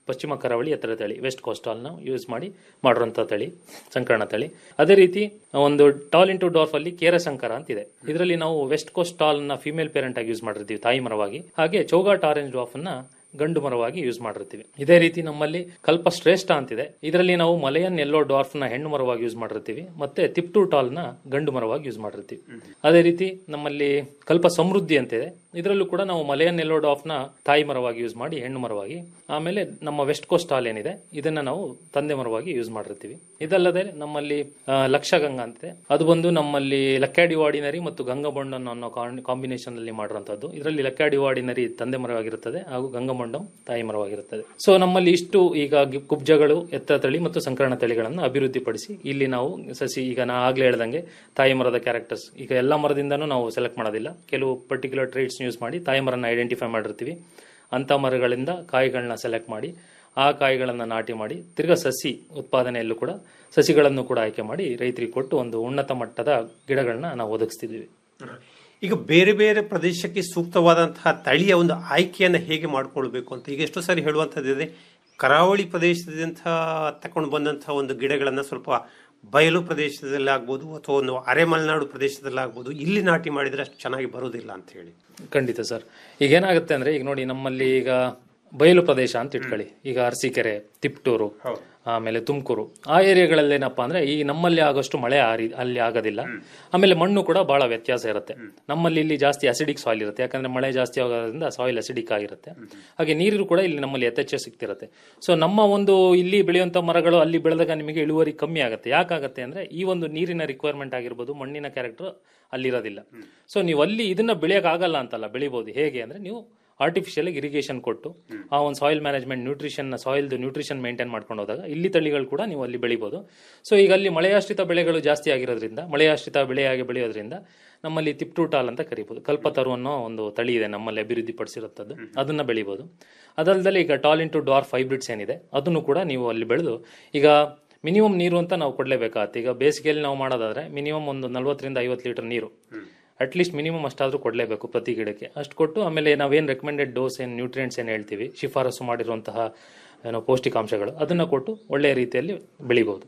ಪಶ್ಚಿಮ ಕರಾವಳಿ ಎತ್ತರ ತಳಿ ವೆಸ್ಟ್ ಕೋಸ್ಟಾಲ್ನ ಯೂಸ್ ಮಾಡಿ ಮಾಡಿರುವಂಥ ತಳಿ ಸಂಕರಣ ತಳಿ ಅದೇ ರೀತಿ ಒಂದು ಟಾಲ್ ಇಂಟು ಡಾರ್ಫ್ ಅಲ್ಲಿ ಕೇರ ಸಂಕರ ಅಂತಿದೆ ಇದರಲ್ಲಿ ನಾವು ವೆಸ್ಟ್ ಕೋಸ್ಟ್ ಟಾಲ್ ನ ಫಿಮೇಲ್ ಪೇರೆಂಟ್ ಆಗಿ ಯೂಸ್ ಮಾಡಿರ್ತೀವಿ ತಾಯಿ ಮರವಾಗಿ ಹಾಗೆ ಚೌಗಾಟ್ ಆರೆಂಜ್ ಡಾರ್ಫ್ ಅನ್ನ ಗಂಡು ಮರವಾಗಿ ಯೂಸ್ ಮಾಡಿರ್ತೀವಿ ಇದೇ ರೀತಿ ನಮ್ಮಲ್ಲಿ ಕಲ್ಪ ಶ್ರೇಷ್ಠ ಅಂತಿದೆ ಇದರಲ್ಲಿ ನಾವು ಮಲಯನ್ ಎಲ್ಲೋ ಡಾರ್ಫ್ ನ ಹೆಣ್ಣು ಮರವಾಗಿ ಯೂಸ್ ಮಾಡಿರ್ತೀವಿ ಮತ್ತೆ ತಿಪ್ಟು ಟಾಲ್ ನ ಗಂಡು ಮರವಾಗಿ ಯೂಸ್ ಮಾಡಿರ್ತೀವಿ ಅದೇ ರೀತಿ ನಮ್ಮಲ್ಲಿ ಕಲ್ಪ ಸಮೃದ್ಧಿ ಅಂತಿದೆ ಇದರಲ್ಲೂ ಕೂಡ ನಾವು ಮಲಯನ್ ಎಲ್ಲೋ ಡಾರ್ಫ್ ನ ತಾಯಿ ಮರವಾಗಿ ಯೂಸ್ ಮಾಡಿ ಹೆಣ್ಣು ಮರವಾಗಿ ಆಮೇಲೆ ನಮ್ಮ ವೆಸ್ಟ್ ಕೋಸ್ಟ್ ಟಾಲ್ ಏನಿದೆ ಇದನ್ನ ನಾವು ತಂದೆ ಮರವಾಗಿ ಯೂಸ್ ಮಾಡಿರ್ತೀವಿ ಇದಲ್ಲದೆ ನಮ್ಮಲ್ಲಿ ಆ, ಲಕ್ಷಗಂಗಾ ಅಂತಿದೆ ಅದು ಬಂದು ನಮ್ಮಲ್ಲಿ ಲಕ್ಕಾಡಿ ವಾರ್ಡಿನರಿ ಮತ್ತು ಗಂಗಬೊಂಡನ್ ಅನ್ನೋ ಕಾಂಬಿನೇಷನ್ ಅಲ್ಲಿ ಮಾಡಿರುವಂತದ್ದು ಇದರಲ್ಲಿ ಲಕ್ಕಾಡಿ ವಾರ್ಡಿನರಿ ತಂದೆ ಮರವಾಗಿರುತ್ತದೆ ಹಾಗೂ ಗಂಗಮೊಂಡಂ ತಾಯಿ ಮರವಾಗಿರುತ್ತದೆ ಸೊ ನಮ್ಮಲ್ಲಿ ಇಷ್ಟು ಈಗ ಗಿ- ಕುಬ್ಜಗಳು ಎತ್ತ ತಳಿ ಮತ್ತು ಸಂಕರಣ ತಳಿಗಳನ್ನು ಅಭಿವೃದ್ಧಿಪಡಿಸಿ ಇಲ್ಲಿ ನಾವು ಸಸಿ ಈಗ ನಾ ಆಗ್ಲೇ ಹೇಳ್ದಂಗೆ ತಾಯಿ ಮರದ ಕ್ಯಾರೆಕ್ಟರ್ಸ್ ಈಗ ಎಲ್ಲ ಮರದಿಂದನೂ ನಾವು ಸೆಲೆಕ್ಟ್ ಮಾಡೋದಿಲ್ಲ ಕೆಲವು ಪರ್ಟಿಕ್ಯುಲರ್ ಟ್ರೇಟ್ಸ್ ಯೂಸ್ ಮಾಡಿ ತಾಯಿ ಮರನ ಐಡೆಂಟಿಫೈ ಮಾಡಿರ್ತೀವಿ ಅಂತ ಮರಗಳಿಂದ ಕಾಯಿಗಳನ್ನ ಸೆಲೆಕ್ಟ್ ಮಾಡಿ ಆ ಕಾಯಿಗಳನ್ನು ನಾಟಿ ಮಾಡಿ ತಿರ್ಗಾ ಸಸಿ ಉತ್ಪಾದನೆಯಲ್ಲೂ ಕೂಡ ಸಸಿಗಳನ್ನು ಕೂಡ ಆಯ್ಕೆ ಮಾಡಿ ರೈತರಿಗೆ ಕೊಟ್ಟು ಒಂದು ಉನ್ನತ ಮಟ್ಟದ ಗಿಡಗಳನ್ನ ನಾವು ಒದಗಿಸ್ತಿದ್ದೀವಿ ಈಗ ಬೇರೆ ಬೇರೆ ಪ್ರದೇಶಕ್ಕೆ ಸೂಕ್ತವಾದಂತಹ ತಳಿಯ ಒಂದು ಆಯ್ಕೆಯನ್ನು ಹೇಗೆ ಮಾಡ್ಕೊಳ್ಬೇಕು ಅಂತ ಈಗ ಎಷ್ಟೋ ಸಾರಿ ಹೇಳುವಂಥದ್ದಿದೆ ಕರಾವಳಿ ಪ್ರದೇಶದಿಂದ ತಕೊಂಡು ಬಂದಂತಹ ಒಂದು ಗಿಡಗಳನ್ನು ಸ್ವಲ್ಪ ಬಯಲು ಪ್ರದೇಶದಲ್ಲಿ ಆಗ್ಬೋದು ಅಥವಾ ಒಂದು ಅರೆ ಮಲೆನಾಡು ಪ್ರದೇಶದಲ್ಲಿ ಆಗ್ಬೋದು ಇಲ್ಲಿ ನಾಟಿ ಮಾಡಿದ್ರೆ ಅಷ್ಟು ಚೆನ್ನಾಗಿ ಬರೋದಿಲ್ಲ ಅಂತ ಹೇಳಿ ಖಂಡಿತ ಸರ್ ಈಗ ಏನಾಗುತ್ತೆ ಅಂದ್ರೆ ಈಗ ನೋಡಿ ನಮ್ಮಲ್ಲಿ ಈಗ ಬಯಲು ಪ್ರದೇಶ ಅಂತ ಇಟ್ಕೊಳ್ಳಿ ಈಗ ಅರಸೀಕೆರೆ ತಿಪ್ಟೂರು ಆಮೇಲೆ ತುಮಕೂರು ಆ ಏರಿಯಾಗಳಲ್ಲಿ ಏನಪ್ಪಾ ಅಂದ್ರೆ ಈ ನಮ್ಮಲ್ಲಿ ಆಗೋಷ್ಟು ಮಳೆ ಆ ರೀ- ಅಲ್ಲಿ ಆಗೋದಿಲ್ಲ ಆಮೇಲೆ ಮಣ್ಣು ಕೂಡ ಬಹಳ ವ್ಯತ್ಯಾಸ ಇರುತ್ತೆ ನಮ್ಮಲ್ಲಿ ಇಲ್ಲಿ ಜಾಸ್ತಿ ಅಸಿಡಿಕ್ ಸಾಯಿಲ್ ಇರುತ್ತೆ ಯಾಕಂದ್ರೆ ಮಳೆ ಜಾಸ್ತಿ ಆಗೋದ್ರಿಂದ ಸಾಯಿಲ್ ಅಸಿಡಿಕ್ ಆಗಿರುತ್ತೆ ಹಾಗೆ ನೀರು ಕೂಡ ಇಲ್ಲಿ ನಮ್ಮಲ್ಲಿ ಯಥೇಚ್ಛ ಸಿಗ್ತಿರುತ್ತೆ ಸೊ ನಮ್ಮ ಒಂದು ಇಲ್ಲಿ ಬೆಳೆಯುವಂತ ಮರಗಳು ಅಲ್ಲಿ ಬೆಳೆದಾಗ ನಿಮಗೆ ಇಳುವರಿ ಕಮ್ಮಿ ಆಗುತ್ತೆ ಯಾಕಾಗತ್ತೆ ಅಂದ್ರೆ ಈ ಒಂದು ನೀರಿನ ರಿಕ್ವೈರ್ಮೆಂಟ್ ಆಗಿರ್ಬೋದು ಮಣ್ಣಿನ ಕ್ಯಾರೆಕ್ಟರ್ ಅಲ್ಲಿರೋದಿಲ್ಲ ಸೊ ನೀವು ಅಲ್ಲಿ ಇದನ್ನ ಬೆಳೆಯಕ್ ಆಗಲ್ಲ ಅಂತಲ್ಲ ಬೆಳಿಬಹುದು ಹೇಗೆ ಅಂದ್ರೆ ನೀವು ಆರ್ಟಿಫಿಷಿಯಲ್ ಇರಿಗೇಷನ್ ಕೊಟ್ಟು ಆ ಒಂದು ಸಾಯಿಲ್ ಮ್ಯಾನೇಜ್ಮೆಂಟ್ ನ್ಯೂಟ್ರಿಷನ್ ಸಾಯಿಲ್ದು ನ್ಯೂಟ್ರಿಷನ್ ಮೇಂಟೈನ್ ಮಾಡ್ಕೊಂಡು ಹೋದಾಗ ಇಲ್ಲಿ ತಳಿಗಳು ಕೂಡ ನೀವು ಅಲ್ಲಿ ಬೆಳಿಬೋದು ಸೊ ಈಗ ಅಲ್ಲಿ ಮಳೆಯಾಶ್ರಿತ ಬೆಳೆಗಳು ಜಾಸ್ತಿ ಆಗಿರೋದ್ರಿಂದ ಮಳೆಯಾಶ್ರಿತ ಬೆಳೆಯಾಗಿ ಬೆಳೆಯೋದ್ರಿಂದ ನಮ್ಮಲ್ಲಿ ತಿಪ್ಟೂಟಾಲ್ ಅಂತ ಕರಿಬಹುದು ಕಲ್ಪತರು ಅನ್ನೋ ಒಂದು ತಳಿ ಇದೆ ನಮ್ಮಲ್ಲಿ ಅಭಿವೃದ್ಧಿ ಪಡಿಸಿರುತ್ತದೆ ಅದನ್ನ ಬೆಳಿಬಹುದು ಅದಲ್ಲದೆ ಈಗ ಟಾಲ್ ಇಂಟು ಡಾರ್ಫ್ ಹೈಬ್ರಿಡ್ಸ್ ಏನಿದೆ ಅದನ್ನು ಕೂಡ ನೀವು ಅಲ್ಲಿ ಬೆಳೆದು ಈಗ ಮಿನಿಮಮ್ ನೀರು ಅಂತ ನಾವು ಕೊಡಲೇಬೇಕಾಗತ್ತೆ ಈಗ ಬೇಸಿಗೆಯಲ್ಲಿ ನಾವು ಮಾಡೋದಾದ್ರೆ ಮಿನಿಮಮ್ ಒಂದು ನಲ್ವತ್ತರಿಂದ ಐವತ್ತು ಲೀಟರ್ ನೀರು ಅಟ್ಲೀಸ್ಟ್ ಮಿನಿಮಮ್ ಅಷ್ಟಾದ್ರೂ ಕೊಡಲೇಬೇಕು ಪ್ರತಿ ಗಿಡಕ್ಕೆ ಅಷ್ಟು ಕೊಟ್ಟು ಆಮೇಲೆ ನಾವೇನು ರೆಕಮೆಂಡೆಡ್ ಡೋಸ್ ಏನು ನ್ಯೂಟ್ರಿಯೆಂಟ್ಸ್ ಏನು ಹೇಳ್ತೀವಿ ಶಿಫಾರಸು ಮಾಡಿರುವಂತಹ ಏನೋ ಪೌಷ್ಟಿಕಾಂಶಗಳು ಅದನ್ನ ಕೊಟ್ಟು ಒಳ್ಳೆಯ ರೀತಿಯಲ್ಲಿ ಬೆಳಿಬಹುದು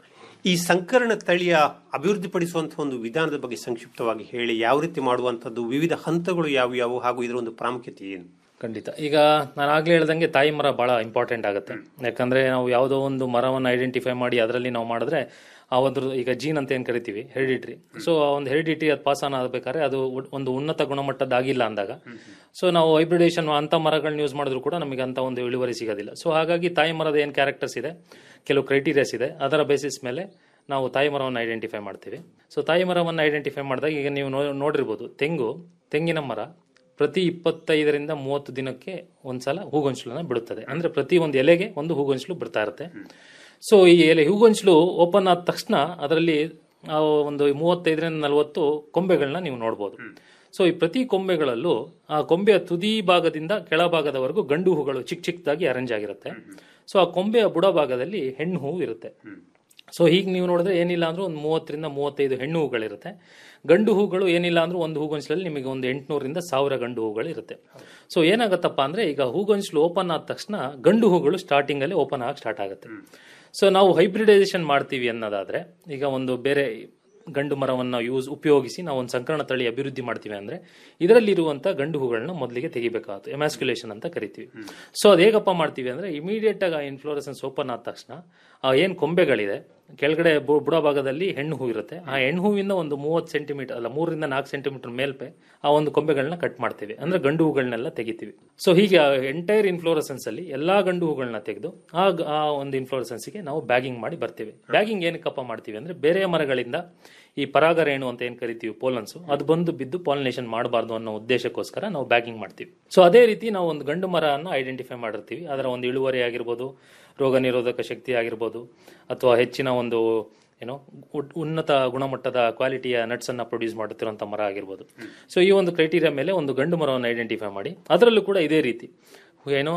ಈ ಸಂಕರಣ ತಳಿಯ ಅಭಿವೃದ್ಧಿಪಡಿಸುವಂತಹ ಒಂದು ವಿಧಾನದ ಬಗ್ಗೆ ಸಂಕ್ಷಿಪ್ತವಾಗಿ ಹೇಳಿ ಯಾವ ರೀತಿ ಮಾಡುವಂಥದ್ದು ವಿವಿಧ ಹಂತಗಳು ಯಾವುವು ಹಾಗೂ ಇದರ ಒಂದು ಪ್ರಾಮುಖ್ಯತೆ ಏನು ಖಂಡಿತ ಈಗ ನಾನು ಆಗ್ಲೇ ಹೇಳ್ದಂಗೆ ತಾಯಿ ಮರ ಬಹಳ ಇಂಪಾರ್ಟೆಂಟ್ ಆಗುತ್ತೆ ಯಾಕಂದ್ರೆ ನಾವು ಯಾವುದೋ ಒಂದು ಮರವನ್ನು ಐಡೆಂಟಿಫೈ ಮಾಡಿ ಅದರಲ್ಲಿ ನಾವು ಮಾಡಿದ್ರೆ ಆ ಒಂದು ಈಗ ಜೀನ್ ಅಂತ ಏನ್ ಕರಿತೀವಿ ಹೆರಿಡಿಟ್ರಿ ಸೊ ಆ ಒಂದು ಹೆರಿಡಿಟಿ ಅದು ಪಾಸ್ ಆನ್ ಆಗ್ಬೇಕಾದ್ರೆ ಅದು ಉ- ಒಂದು ಉನ್ನತ ಗುಣಮಟ್ಟದ್ದಾಗಿಲ್ಲ ಅಂದಾಗ ಸೊ ನಾವು ಹೈಬ್ರಿಡೇಷನ್ ಅಂತ ಮರಗಳನ್ನ ಯೂಸ್ ಮಾಡಿದ್ರು ಕೂಡ ನಮಗೆ ಅಂತ ಒಂದು ಇಳುವರಿ ಸಿಗೋದಿಲ್ಲ ಸೊ ಹಾಗಾಗಿ ತಾಯಿ ಮರದ ಏನು ಕ್ಯಾರೆಕ್ಟರ್ಸ್ ಇದೆ ಕೆಲವು ಕ್ರೈಟೀರಿಯಾಸ್ ಇದೆ ಅದರ ಬೇಸಿಸ್ ಮೇಲೆ ನಾವು ತಾಯಿ ಮರವನ್ನು ಐಡೆಂಟಿಫೈ ಮಾಡ್ತೀವಿ ಸೊ ತಾಯಿ ಮರವನ್ನು ಐಡೆಂಟಿಫೈ ಮಾಡಿದಾಗ ಈಗ ನೀವು ನೋ- ನೋಡಿರ್ಬೋದು ತೆಂಗು ತೆಂಗಿನ ಮರ ಪ್ರತಿ ಇಪ್ಪತ್ತೈದರಿಂದ ಮೂವತ್ತು ದಿನಕ್ಕೆ ಒಂದ್ಸಲ ಹೂಗೊಂಚಲನ್ನ ಬಿಡುತ್ತದೆ ಅಂದ್ರೆ ಪ್ರತಿ ಒಂದು ಎಲೆಗೆ ಒಂದು ಹೂಗೊಂಚಲು ಬಿಡ್ತಾ ಇರುತ್ತೆ ಸೊ ಈ ಎಲೆ ಹೂಗೊಂಚಲು ಓಪನ್ ಆದ ತಕ್ಷಣ ಅದರಲ್ಲಿ ಆ ಒಂದು ಮೂವತ್ತೈದರಿಂದ ನಲವತ್ತು ಕೊಂಬೆಗಳನ್ನ ನೀವು ನೋಡ್ಬೋದು ಸೊ ಈ ಪ್ರತಿ ಕೊಂಬೆಗಳಲ್ಲೂ ಆ ಕೊಂಬೆಯ ತುದಿ ಭಾಗದಿಂದ ಕೆಳಭಾಗದವರೆಗೂ ಗಂಡು ಹೂಗಳು ಚಿಕ್ಕ ಚಿಕ್ಕದಾಗಿ ಅರೇಂಜ್ ಆಗಿರುತ್ತೆ ಸೊ ಆ ಕೊಂಬೆಯ ಬುಡ ಭಾಗದಲ್ಲಿ ಹೆಣ್ಣು ಹೂ ಇರುತ್ತೆ ಸೊ ಹೀಗೆ ನೀವು ನೋಡಿದ್ರೆ ಏನಿಲ್ಲ ಅಂದ್ರೂ ಒಂದು ಮೂವತ್ತರಿಂದ ಮೂವತ್ತೈದು ಹೆಣ್ಣು ಹೂಗಳಿರುತ್ತೆ ಗಂಡು ಹೂಗಳು ಏನಿಲ್ಲ ಅಂದ್ರೂ ಒಂದು ಹೂಗೊಂಚಲಲ್ಲಿ ನಿಮಗೆ ಒಂದು ಎಂಟುನೂರಿಂದ ಸಾವಿರ ಗಂಡು ಹೂಗಳು ಇರುತ್ತೆ ಸೊ ಏನಾಗತ್ತಪ್ಪ ಅಂದ್ರೆ ಈಗ ಹೂಗೊಂಚಲು ಓಪನ್ ಆದ ತಕ್ಷಣ ಗಂಡು ಹೂಗಳು ಸ್ಟಾರ್ಟಿಂಗ್ ಅಲ್ಲಿ ಓಪನ್ ಆಗಿ ಸ್ಟಾರ್ಟ್ ಆಗುತ್ತೆ ಸೊ ನಾವು ಹೈಬ್ರಿಡೈಸೇಷನ್ ಮಾಡ್ತೀವಿ ಅನ್ನೋದಾದ್ರೆ ಈಗ ಒಂದು ಬೇರೆ ಗಂಡು ಮರವನ್ನ ಯೂಸ್ ಉಪಯೋಗಿಸಿ ನಾವು ಒಂದು ಸಂಕರಣ ತಳಿ ಅಭಿವೃದ್ಧಿ ಮಾಡ್ತೀವಿ ಅಂದ್ರೆ ಇದರಲ್ಲಿರುವಂತ ಗಂಡು ಹೂಗಳನ್ನ ಮೊದಲಿಗೆ ತೆಗಿಬೇಕಾಗುತ್ತೆ ಎಮ್ಯಾಸ್ಕ್ಯುಲೇಷನ್ ಅಂತ ಕರಿತೀವಿ ಸೊ ಅದು ಹೇಗಪ್ಪ ಮಾಡ್ತೀವಿ ಅಂದ್ರೆ ಇಮಿಡಿಯೇಟ್ ಆಗಿ ಇನ್ಫ್ಲೋರೆಸೆನ್ಸ್ ಓಪನ್ ಆದ ತಕ್ಷಣ ಆ ಏನ್ ಕೊಂಬೆಗಳಿದೆ ಕೆಳಗಡೆ ಬು- ಬುಡ ಭಾಗದಲ್ಲಿ ಹೆಣ್ಣು ಹೂ ಇರುತ್ತೆ ಆ ಹೆಣ್ಣು ಹೂವಿಂದ ಒಂದು ಮೂವತ್ತು ಸೆಂಟಿಮೀಟರ್ ಅಲ್ಲ ಮೂರರಿಂದ ನಾಲ್ಕು ಸೆಂಟಿಮೀಟರ್ ಮೇಲ್ಪೆ ಆ ಒಂದು ಕೊಂಬೆಗಳನ್ನ ಕಟ್ ಮಾಡ್ತೀವಿ ಅಂದ್ರೆ ಗಂಡು ಹೂಗಳನ್ನೆಲ್ಲ ತೆಗಿತೀವಿ ಸೊ ಹೀಗೆ ಎಂಟೈರ್ ಇನ್ಫ್ಲೋರೆಸೆನ್ಸ್ ಅಲ್ಲಿ ಎಲ್ಲಾ ಗಂಡು ಹೂಗಳನ್ನ ತೆಗೆದು ಆ ಗ- ಆ ಒಂದು ಇನ್ಫ್ಲೋರೆಸೆನ್ಸ್ ಗೆ ನಾವು ಬ್ಯಾಗಿಂಗ್ ಮಾಡಿ ಬರ್ತೀವಿ ಬ್ಯಾಗಿಂಗ್ ಏನಕ್ಕಪ್ಪ ಮಾಡ್ತೀವಿ ಅಂದ್ರೆ ಬೇರೆ ಮರಗಳಿಂದ ಈ ಪರಾಗರೇಣು ಅಂತ ಏನ್ ಕರಿತೀವಿ ಪೋಲನ್ಸ್ ಅದು ಬಂದು ಬಿದ್ದು ಪಾಲಿನೇಷನ್ ಮಾಡಬಾರ್ದು ಅನ್ನೋ ಉದ್ದೇಶಕ್ಕೋಸ್ಕರ ನಾವು ಬ್ಯಾಗಿಂಗ್ ಮಾಡ್ತೀವಿ ಸೊ ಅದೇ ರೀತಿ ನಾವು ಒಂದು ಗಂಡು ಮರವನ್ನು ಐಡೆಂಟಿಫೈ ಮಾಡಿರ್ತೀವಿ ಅದರ ಒಂದು ಇಳುವರಿ ಆಗಿರ್ಬೋದು ರೋಗ ನಿರೋಧಕ ಶಕ್ತಿ ಆಗಿರ್ಬೋದು ಅಥವಾ ಹೆಚ್ಚಿನ ಒಂದು ಏನೋ ಉಟ್- ಉನ್ನತ ಗುಣಮಟ್ಟದ ಕ್ವಾಲಿಟಿಯ ನಟ್ಸ್ ಅನ್ನ ಪ್ರೊಡ್ಯೂಸ್ ಮಾಡುತ್ತಿರುವಂತ ಮರ ಆಗಿರ್ಬೋದು ಸೊ ಈ ಒಂದು ಕ್ರೈಟೀರಿಯಾ ಮೇಲೆ ಒಂದು ಗಂಡು ಮರವನ್ನು ಐಡೆಂಟಿಫೈ ಮಾಡಿ ಅದರಲ್ಲೂ ಕೂಡ ಇದೇ ರೀತಿ ಏನೋ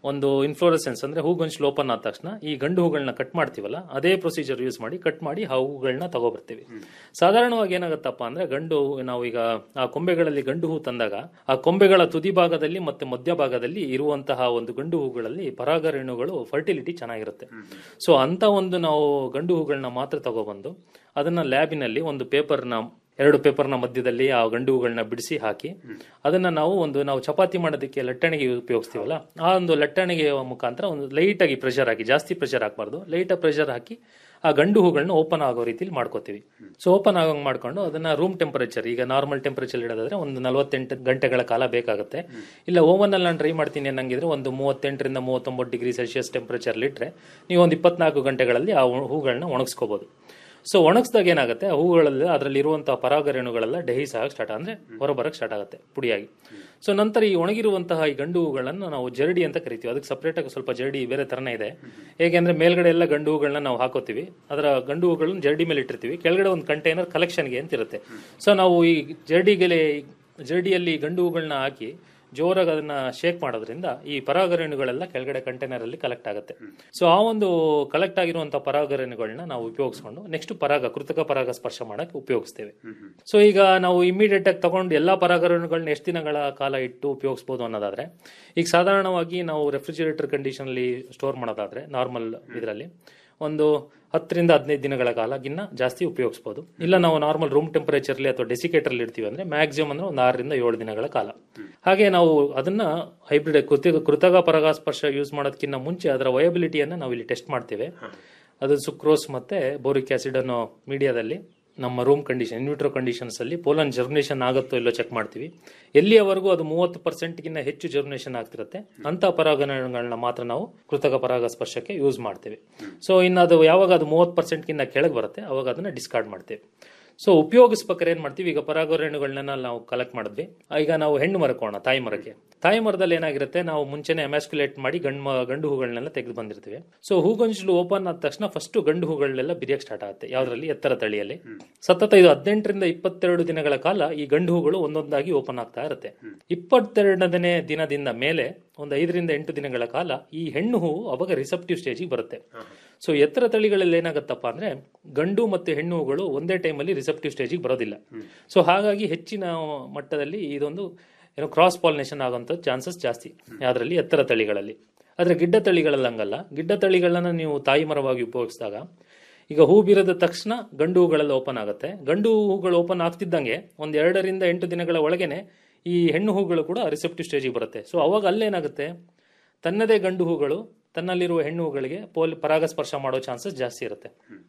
ಒಂದು ಇನ್ಫ್ಲೋರೆಸೆನ್ಸ್ ಅಂದ್ರೆ ಹೂಗೊಂಚಲು ಓಪನ್ ಆದ ತಕ್ಷಣ ಈ ಗಂಡು ಹೂಗಳನ್ನ ಕಟ್ ಮಾಡ್ತೀವಲ್ಲ ಅದೇ ಪ್ರೊಸೀಜರ್ ಯೂಸ್ ಮಾಡಿ ಕಟ್ ಮಾಡಿ ಆ ಹೂಗಳನ್ನ ತಗೊಬರ್ತೀವಿ ಸಾಧಾರಣವಾಗಿ ಏನಾಗುತ್ತಪ್ಪ ಅಂದ್ರೆ ಗಂಡು ಹೂ- ನಾವು ಈಗ ಆ ಕೊಂಬೆಗಳಲ್ಲಿ ಗಂಡು ಹೂ ತಂದಾಗ ಆ ಕೊಂಬೆಗಳ ತುದಿ ಭಾಗದಲ್ಲಿ ಮತ್ತೆ ಮಧ್ಯ ಭಾಗದಲ್ಲಿ ಇರುವಂತಹ ಒಂದು ಗಂಡು ಹೂಗಳಲ್ಲಿ ಪರಾಗರೇಣುಗಳು ಫರ್ಟಿಲಿಟಿ ಚೆನ್ನಾಗಿರುತ್ತೆ ಸೊ ಅಂತ ಒಂದು ನಾವು ಗಂಡು ಹೂಗಳನ್ನ ಮಾತ್ರ ತಗೊಬಂದು ಅದನ್ನ ಲ್ಯಾಬಿನಲ್ಲಿ ಒಂದು ಪೇಪರ್ನ ಎರಡು ಪೇಪರ್ನ ಮಧ್ಯದಲ್ಲಿ ಆ ಗಂಡು ಹೂಗಳನ್ನ ಬಿಡಿಸಿ ಹಾಕಿ ಅದನ್ನ ನಾವು ಒಂದು ನಾವು ಚಪಾತಿ ಮಾಡೋದಕ್ಕೆ ಲಟ್ಟಣಿಗೆ ಉಪಯೋಗಿಸ್ತೀವಲ್ಲ ಆ ಒಂದು ಲಟ್ಟಣಿಗೆಯ ಮುಖಾಂತರ ಒಂದು ಲೈಟ್ ಆಗಿ ಪ್ರೆಷರ್ ಹಾಕಿ ಜಾಸ್ತಿ ಪ್ರೆಷರ್ ಹಾಕಬಾರ್ದು ಲೈಟ್ ಪ್ರೆಷರ್ ಹಾಕಿ ಆ ಗಂಡು ಹೂಗಳನ್ನ ಓಪನ್ ಆಗೋ ರೀತಿಲಿ ಮಾಡ್ಕೋತೀವಿ ಸೊ ಓಪನ್ ಆಗಂಗ್ ಮಾಡ್ಕೊಂಡು ಅದನ್ನ ರೂಮ್ ಟೆಂಪರೇಚರ್ ಈಗ ನಾರ್ಮಲ್ ಟೆಂಪರೇಚರ್ ಇಡೋದಾದ್ರೆ ಒಂದು ನಲವತ್ತೆಂಟು ಗಂಟೆಗಳ ಕಾಲ ಬೇಕಾಗುತ್ತೆ ಇಲ್ಲ ಓವನ್ ಅಲ್ಲಿ ನಾನು ಟ್ರೈ ಮಾಡ್ತೀನಿ ಅನ್ನಂಗಿದ್ರೆ ಒಂದು ಮೂವತ್ತೆಂಟರಿಂದ ಮೂವತ್ತೊಂಬತ್ತು ಡಿಗ್ರಿ ಸೆಲ್ಸಿಯಸ್ ಟೆಂಪರೇಚರ್ ಇಟ್ಟರೆ ನೀವು ಒಂದು ಇಪ್ಪತ್ನಾಲ್ಕು ಗಂಟೆಗಳಲ್ಲಿ ಆ ಹೂಗಳನ್ನ ಒಣಗಿಸ್ಕೋಬಹುದು ಸೊ ಒಣಗಿಸಿದಾಗ ಏನಾಗುತ್ತೆ ಆ ಹೂಗಳಲ್ಲಿ ಅದರಲ್ಲಿ ಇರುವಂತಹ ಪರಾಗರೇಣುಗಳೆಲ್ಲ ಡೈಸ್ ಆಗಕ್ಕೆ ಸ್ಟಾರ್ಟ್ ಅಂದ್ರೆ ಹೊರಬರಕ್ಕೆ ಸ್ಟಾರ್ಟ್ ಆಗುತ್ತೆ ಪುಡಿಯಾಗಿ ಸೊ ನಂತರ ಈ ಒಣಗಿರುವಂತಹ ಈ ಗಂಡು ಹೂಗಳನ್ನು ನಾವು ಜರಡಿ ಅಂತ ಕರಿತೀವಿ ಅದಕ್ಕೆ ಸಪ್ರೇಟ್ ಆಗಿ ಸ್ವಲ್ಪ ಜರಡಿ ಬೇರೆ ತರನೇ ಇದೆ ಹೇಗೆಂದ್ರೆ ಮೇಲ್ಗಡೆ ಎಲ್ಲ ಗಂಡು ಹೂಗಳನ್ನ ನಾವು ಹಾಕೋತೀವಿ ಅದರ ಗಂಡು ಹೂಗಳನ್ನ ಜರಡಿ ಮೇಲೆ ಇಟ್ಟಿರ್ತೀವಿ ಕೆಳಗಡೆ ಒಂದು ಕಂಟೈನರ್ ಕಲೆಕ್ಷನ್ಗೆ ಅಂತ ಇರುತ್ತೆ ಸೊ ನಾವು ಈ ಜರಡಿಗೆಲೆ ಜರಡಿಯಲ್ಲಿ ಗಂಡು ಹೂಗಳನ್ನ ಹಾಕಿ ಜೋರಾಗಿ ಅದನ್ನ ಶೇಕ್ ಮಾಡೋದ್ರಿಂದ ಈ ಪರಾಗರೇಣುಗಳೆಲ್ಲ ಕೆಳಗಡೆ ಕಂಟೈನರ್ ಅಲ್ಲಿ ಕಲೆಕ್ಟ್ ಆಗುತ್ತೆ ಸೊ ಆ ಒಂದು ಕಲೆಕ್ಟ್ ಆಗಿರುವಂತಹ ಪರಾಗರೇಣುಗಳನ್ನ ನಾವು ಉಪಯೋಗಿಸ್ಕೊಂಡು ನೆಕ್ಸ್ಟ್ ಪರಾಗ ಕೃತಕ ಪರಾಗ ಸ್ಪರ್ಶ ಮಾಡಕ್ಕೆ ಉಪಯೋಗಿಸ್ತೇವೆ ಸೊ ಈಗ ನಾವು ಇಮಿಡಿಯೇಟ್ ಆಗಿ ತಗೊಂಡು ಎಲ್ಲಾ ಪರಾಗರೇಣುಗಳನ್ನ ಎಷ್ಟು ದಿನಗಳ ಕಾಲ ಇಟ್ಟು ಉಪಯೋಗಿಸಬಹುದು ಅನ್ನೋದಾದ್ರೆ ಈಗ ಸಾಧಾರಣವಾಗಿ ನಾವು ರೆಫ್ರಿಜಿರೇಟರ್ ಕಂಡೀಷನ್ ಅಲ್ಲಿ ಸ್ಟೋರ್ ಮಾಡೋದಾದ್ರೆ ನಾರ್ಮಲ್ ಇದರಲ್ಲಿ ಒಂದು ಹತ್ತರಿಂದ ಹದಿನೈದು ದಿನಗಳ ಕಾಲ ಗಿನ್ನ ಜಾಸ್ತಿ ಉಪಯೋಗಿಸಬಹುದು ಇಲ್ಲ ನಾವು ನಾರ್ಮಲ್ ರೂಮ್ ಟೆಂಪರೇಚರ್ಲಿ ಅಥವಾ ಡೆಸಿಕೇಟರ್ ಇರ್ತೀವಿ ಅಂದ್ರೆ ಮ್ಯಾಕ್ಸಿಮಮ್ ಅಂದ್ರೆ ಒಂದು ಆರರಿಂದ ಏಳು ದಿನಗಳ ಕಾಲ ಹಾಗೆ ನಾವು ಅದನ್ನ ಹೈಬ್ರಿಡ್ ಕೃತಕ ಕೃತಕ ಪರಾಗಸ್ಪರ್ಶ ಯೂಸ್ ಮಾಡೋದಕ್ಕಿಂತ ಮುಂಚೆ ಅದರ ವಯಬಿಲಿಟಿಯನ್ನ ನಾವು ಇಲ್ಲಿ ಟೆಸ್ಟ್ ಮಾಡ್ತೇವೆ ಅದು ಸುಕ್ರೋಸ್ ಮತ್ತೆ ಬೋರಿಕ್ ಆಸಿಡ್ ಅನ್ನೋ ಮೀಡಿಯಾದಲ್ಲಿ ನಮ್ಮ ರೂಮ್ ಕಂಡೀಷನ್ ಇನ್ವಿಟ್ರೋ ಕಂಡೀಷನ್ಸ್ ಅಲ್ಲಿ ಪೋಲನ್ ಜರ್ಮಿನೇಷನ್ ಆಗುತ್ತೋ ಇಲ್ಲೋ ಚೆಕ್ ಮಾಡ್ತೀವಿ ಎಲ್ಲಿಯವರೆಗೂ ಅದು ಮೂವತ್ತು ಪರ್ಸೆಂಟ್ಗಿಂತ ಹೆಚ್ಚು ಜರ್ಮಿನೇಷನ್ ಆಗ್ತಿರುತ್ತೆ ಅಂತ ಪರಾಗಗಳನ್ನ ಮಾತ್ರ ನಾವು ಕೃತಕ ಪರಾಗಸ್ಪರ್ಶಕ್ಕೆ ಯೂಸ್ ಮಾಡ್ತೇವೆ ಸೊ ಇನ್ನು ಅದು ಯಾವಾಗ ಅದು ಮೂವತ್ತು ಪರ್ಸೆಂಟ್ಗಿಂತ ಕೆಳಗೆ ಬರುತ್ತೆ ಅವಾಗ ಅದನ್ನ ಡಿಸ್ಕಾರ್ಡ್ ಮಾಡ್ತೇವೆ ಸೊ ಉಪಯೋಗಿಸ್ಬೇಕಾದ್ರೆ ಏನ್ ಮಾಡ್ತೀವಿ ಈಗ ಪರಾಗರೇಣುಗಳನ್ನ ನಾವು ಕಲೆಕ್ಟ್ ಮಾಡಿದ್ವಿ ಈಗ ನಾವು ಹೆಣ್ಣು ಮರಕೋಣ ತಾಯಿ ಮರಕ್ಕೆ ತಾಯಿ ಮರದಲ್ಲಿ ಏನಾಗಿರುತ್ತೆ ನಾವು ಮುಂಚೆನೆ ಎಮ್ಯಾಸ್ಕ್ಯುಲೇಟ್ ಮಾಡಿ ಗಂಡು ಮ- ಗಂಡು ಹೂಗಳನ್ನೆಲ್ಲ ತೆಗೆದು ಬಂದಿರ್ತೀವಿ ಸೊ ಹೂಗೊಂಚಲು ಓಪನ್ ಆದ ತಕ್ಷಣ ಫಸ್ಟ್ ಗಂಡು ಹೂಗಳನ್ನೆಲ್ಲ ಬಿರಿಯಕ್ಕೆ ಸ್ಟಾರ್ಟ್ ಆಗುತ್ತೆ ಯಾವ್ದ್ರಲ್ಲಿ ಎತ್ತರ ತಳಿಯಲ್ಲಿ ಸತತ ಇದು ಹದಿನೆಂಟರಿಂದ ಇಪ್ಪತ್ತೆರಡು ದಿನಗಳ ಕಾಲ ಈ ಗಂಡು ಹೂಗಳು ಒಂದೊಂದಾಗಿ ಓಪನ್ ಆಗ್ತಾ ಇರುತ್ತೆ ಇಪ್ಪತ್ತೆರಡನೇ ದಿನದಿಂದ ಮೇಲೆ ಒಂದು ಐದರಿಂದ ಎಂಟು ದಿನಗಳ ಕಾಲ ಈ ಹೆಣ್ಣು ಹೂವು ಅವಾಗ ರಿಸೆಪ್ಟಿವ್ ಸ್ಟೇಜಿಗೆ ಬರುತ್ತೆ ಸೊ ಎತ್ತರ ತಳಿಗಳಲ್ಲಿ ಏನಾಗುತ್ತಪ್ಪ ಅಂದ್ರೆ ಗಂಡು ಮತ್ತು ಹೆಣ್ಣು ಹೂಗಳು ಒಂದೇ ಟೈಮಲ್ಲಿ ರಿಸೆಪ್ಟಿವ್ ಸ್ಟೇಜಿಗೆ ಬರೋದಿಲ್ಲ ಸೊ ಹಾಗಾಗಿ ಹೆಚ್ಚಿನ ಮಟ್ಟದಲ್ಲಿ ಇದೊಂದು ಏನೋ ಕ್ರಾಸ್ ಪಾಲಿನೇಷನ್ ಆಗುವಂತ ಚಾನ್ಸಸ್ ಜಾಸ್ತಿ ಯಾವ್ದ್ರಲ್ಲಿ ಎತ್ತರ ತಳಿಗಳಲ್ಲಿ ಆದ್ರೆ ಗಿಡ್ಡ ತಳಿಗಳಲ್ಲಿ ಹಂಗಲ್ಲ ಗಿಡ್ಡ ತಳಿಗಳನ್ನ ನೀವು ತಾಯಿ ಮರವಾಗಿ ಉಪಯೋಗಿಸಿದಾಗ ಈಗ ಹೂ ಬಿರದ ತಕ್ಷಣ ಗಂಡು ಹೂಗಳೆಲ್ಲ ಓಪನ್ ಆಗುತ್ತೆ ಗಂಡು ಹೂಗಳು ಓಪನ್ ಆಗ್ತಿದ್ದಂಗೆ ಒಂದ್ ಎರಡರಿಂದ ಎಂಟು ದಿನಗಳ ಒಳಗೇನೆ ಈ ಹೆಣ್ಣು ಹೂಗಳು ಕೂಡ ರಿಸೆಪ್ಟಿವ್ ಸ್ಟೇಜಿಗೆ ಬರುತ್ತೆ ಸೊ ಅವಾಗ ಅಲ್ಲೇನಾಗುತ್ತೆ ತನ್ನದೇ ಗಂಡು ಹೂಗಳು ತನ್ನಲ್ಲಿರುವ ಹೆಣ್ಣು ಹೂಗಳಿಗೆ ಪೋಲ್ ಪರಾಗಸ್ಪರ್ಶ ಮಾಡೋ ಚಾನ್ಸಸ್ ಜಾಸ್ತಿ ಇರುತ್ತೆ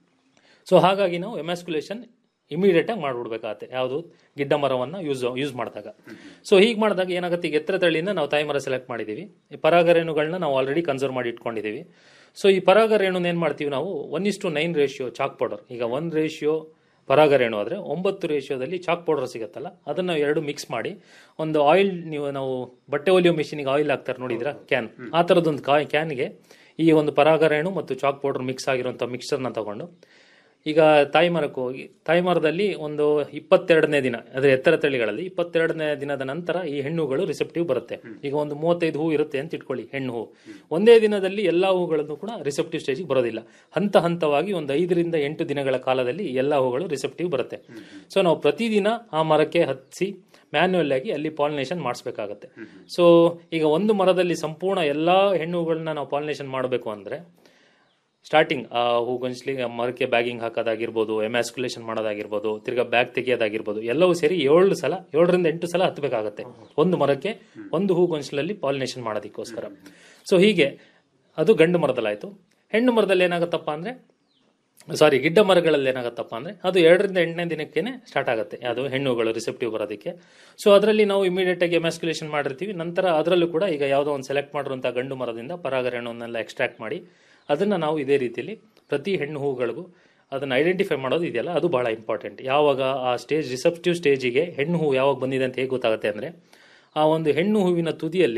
ಸೊ ಹಾಗಾಗಿ ನಾವು ಎಮ್ಯಾಸ್ಕುಲೇಷನ್ ಇಮಿಡಿಯೇಟ್ ಆಗಿ ಮಾಡ್ಬಿಡ್ಬೇಕಾಗತ್ತೆ ಯಾವುದು ಗಿಡ್ಡ ಮರವನ್ನ ಯೂಸ್ ಯೂಸ್ ಮಾಡಿದಾಗ ಸೊ ಹೀಗೆ ಮಾಡಿದಾಗ ಏನಾಗುತ್ತೆ ಈಗ ಎತ್ತರ ತಳಿಯಿಂದ ನಾವು ತಾಯಿ ಮರ ಸೆಲೆಕ್ಟ್ ಮಾಡಿದೀವಿ ಈ ಪರಾಗರೇಣುಗಳನ್ನ ನಾವು ಆಲ್ರೆಡಿ ಕನ್ಸರ್ವ್ ಮಾಡಿ ಇಟ್ಕೊಂಡಿದೀವಿ ಸೊ ಈ ಪರಾಗರೇಣುನ ಏನ್ ಮಾಡ್ತೀವಿ ನಾವು one is to nine ratio chalk powder ಈಗ ಒನ್ ರೇಷಿಯೋ ಪರಾಗರೇಣು ಆದ್ರೆ ಒಂಬತ್ತು ರೇಷಿಯೋದಲ್ಲಿ ಚಾಕ್ ಪೌಡರ್ ಸಿಗುತ್ತಲ್ಲ ಅದನ್ನ ಎರಡು ಮಿಕ್ಸ್ ಮಾಡಿ ಒಂದು ಆಯಿಲ್ ನೀವು ನಾವು ಬಟ್ಟೆ ಒಲಿಯೋ ಮಿಷಿನಿಗೆ ಆಯಿಲ್ ಹಾಕ್ತಾರೆ ನೋಡಿದ್ರ ಕ್ಯಾನ್ ಆ ತರದೊಂದು ಕ್ಯಾನ್ಗೆ ಈ ಒಂದು ಪರಾಗರೇಣು ಮತ್ತು ಚಾಕ್ ಪೌಡರ್ ಮಿಕ್ಸ್ ಆಗಿರುವಂತ ಮಿಕ್ಸ್ಚರ್ನ ತಗೊಂಡು ಈಗ ತಾಯಿ ಮರಕ್ಕೆ ಹೋಗಿ ತಾಯಿ ಮರದಲ್ಲಿ ಒಂದು ಇಪ್ಪತ್ತೆರಡನೇ ದಿನ ಅದ್ರ ಎತ್ತರ ತಳಿಗಳಲ್ಲಿ ಇಪ್ಪತ್ತೆರಡನೇ ದಿನದ ನಂತರ ಈ ಹೆಣ್ಣುಗಳು ರಿಸೆಪ್ಟಿವ್ ಬರುತ್ತೆ ಈಗ ಒಂದು ಮೂವತ್ತೈದು ಹೂ ಇರುತ್ತೆ ಅಂತ ಇಟ್ಕೊಳ್ಳಿ ಹೆಣ್ಣು ಹೂ ಒಂದೇ ದಿನದಲ್ಲಿ ಎಲ್ಲಾ ಹೂಗಳನ್ನು ಕೂಡ ರಿಸೆಪ್ಟಿವ್ ಸ್ಟೇಜಿಗೆ ಬರೋದಿಲ್ಲ ಹಂತ ಹಂತವಾಗಿ ಒಂದು ಐದರಿಂದ ಎಂಟು ದಿನಗಳ ಕಾಲದಲ್ಲಿ ಎಲ್ಲಾ ಹೂಗಳು ರಿಸೆಪ್ಟಿವ್ ಬರುತ್ತೆ ಸೊ ನಾವು ಪ್ರತಿದಿನ ಆ ಮರಕ್ಕೆ ಹತ್ಸಿ ಮ್ಯಾನ್ಯುಯಲ್ ಆಗಿ ಅಲ್ಲಿ ಪಾಲಿನೇಷನ್ ಮಾಡಿಸ್ಬೇಕಾಗತ್ತೆ ಸೊ ಈಗ ಒಂದು ಮರದಲ್ಲಿ ಸಂಪೂರ್ಣ ಎಲ್ಲಾ ಹೆಣ್ಣುಗಳನ್ನ ನಾವು ಪಾಲಿನೇಷನ್ ಮಾಡಬೇಕು ಅಂದ್ರೆ ಸ್ಟಾರ್ಟಿಂಗ್ ಆ ಹೂಗೊಂಚಲಿ ಮರಕ್ಕೆ ಬ್ಯಾಗಿಂಗ್ ಹಾಕೋದಾಗಿರ್ಬೋದು ಎಮ್ಯಾಸ್ಕುಲೇಷನ್ ಮಾಡೋದಾಗಿರ್ಬೋದು ತಿರ್ಗಾ ಬ್ಯಾಗ್ ತೆಗಿಯೋದಾಗಿರ್ಬೋದು ಎಲ್ಲವೂ ಸೇರಿ ಏಳು ಸಲ ಏಳರಿಂದ ಎಂಟು ಸಲ ಹತ್ತಬೇಕಾಗತ್ತೆ ಒಂದು ಮರಕ್ಕೆ ಒಂದು ಹೂಗೊಂಚಲಲ್ಲಿ ಪಾಲಿನೇಷನ್ ಮಾಡೋದಕ್ಕೋಸ್ಕರ ಸೊ ಹೀಗೆ ಅದು ಗಂಡು ಮರದಲ್ಲಾಯ್ತು ಹೆಣ್ಣು ಮರದಲ್ಲಿ ಏನಾಗುತ್ತಪ್ಪ ಅಂದ್ರೆ ಸಾರಿ ಗಿಡ್ಡ ಮರಗಳಲ್ಲಿ ಏನಾಗುತ್ತಪ್ಪ ಅಂದ್ರೆ ಅದು ಎರಡರಿಂದ ಎಂಟನೇ ದಿನಕ್ಕೇನೆ ಸ್ಟಾರ್ಟ್ ಆಗುತ್ತೆ ಅದು ಹೆಣ್ಣುಗಳು ರಿಸೆಪ್ಟಿವ್ ಬರೋದಕ್ಕೆ ಸೊ ಅದರಲ್ಲಿ ನಾವು ಇಮಿಡಿಯೇಟ್ ಆಗಿ ಎಮ್ಯಾಸ್ಕುಲೇಷನ್ ಮಾಡಿರ್ತೀವಿ ನಂತರ ಅದರಲ್ಲೂ ಕೂಡ ಈಗ ಯಾವುದೋ ಒಂದು ಸೆಲೆಕ್ಟ್ ಮಾಡಿರುವಂತಹ ಗಂಡು ಮರದಿಂದ ಪರಾಗರೇಣುವನ್ನೆಲ್ಲ ಎಕ್ಸ್ಟ್ರಾಕ್ಟ್ ಮಾಡಿ ಅದನ್ನ ನಾವು ಇದೇ ರೀತಿಯಲ್ಲಿ ಪ್ರತಿ ಹೆಣ್ಣು ಹೂಗಳಿಗೂ ಅದನ್ನ ಐಡೆಂಟಿಫೈ ಮಾಡೋದು ಇದೆಯಲ್ಲ ಅದು ಬಹಳ ಇಂಪಾರ್ಟೆಂಟ್ ಯಾವಾಗ ಆ ಸ್ಟೇಜ್ ರಿಸೆಪ್ಟಿವ್ ಸ್ಟೇಜಿಗೆ ಹೆಣ್ಣು ಹೂ ಯಾವಾಗ ಬಂದಿದೆ ಅಂತ ಹೇಗೆ ಗೊತ್ತಾಗುತ್ತೆ ಅಂದ್ರೆ ಆ ಒಂದು ಹೆಣ್ಣು ಹೂವಿನ ತುದಿಯಲ್ಲಿ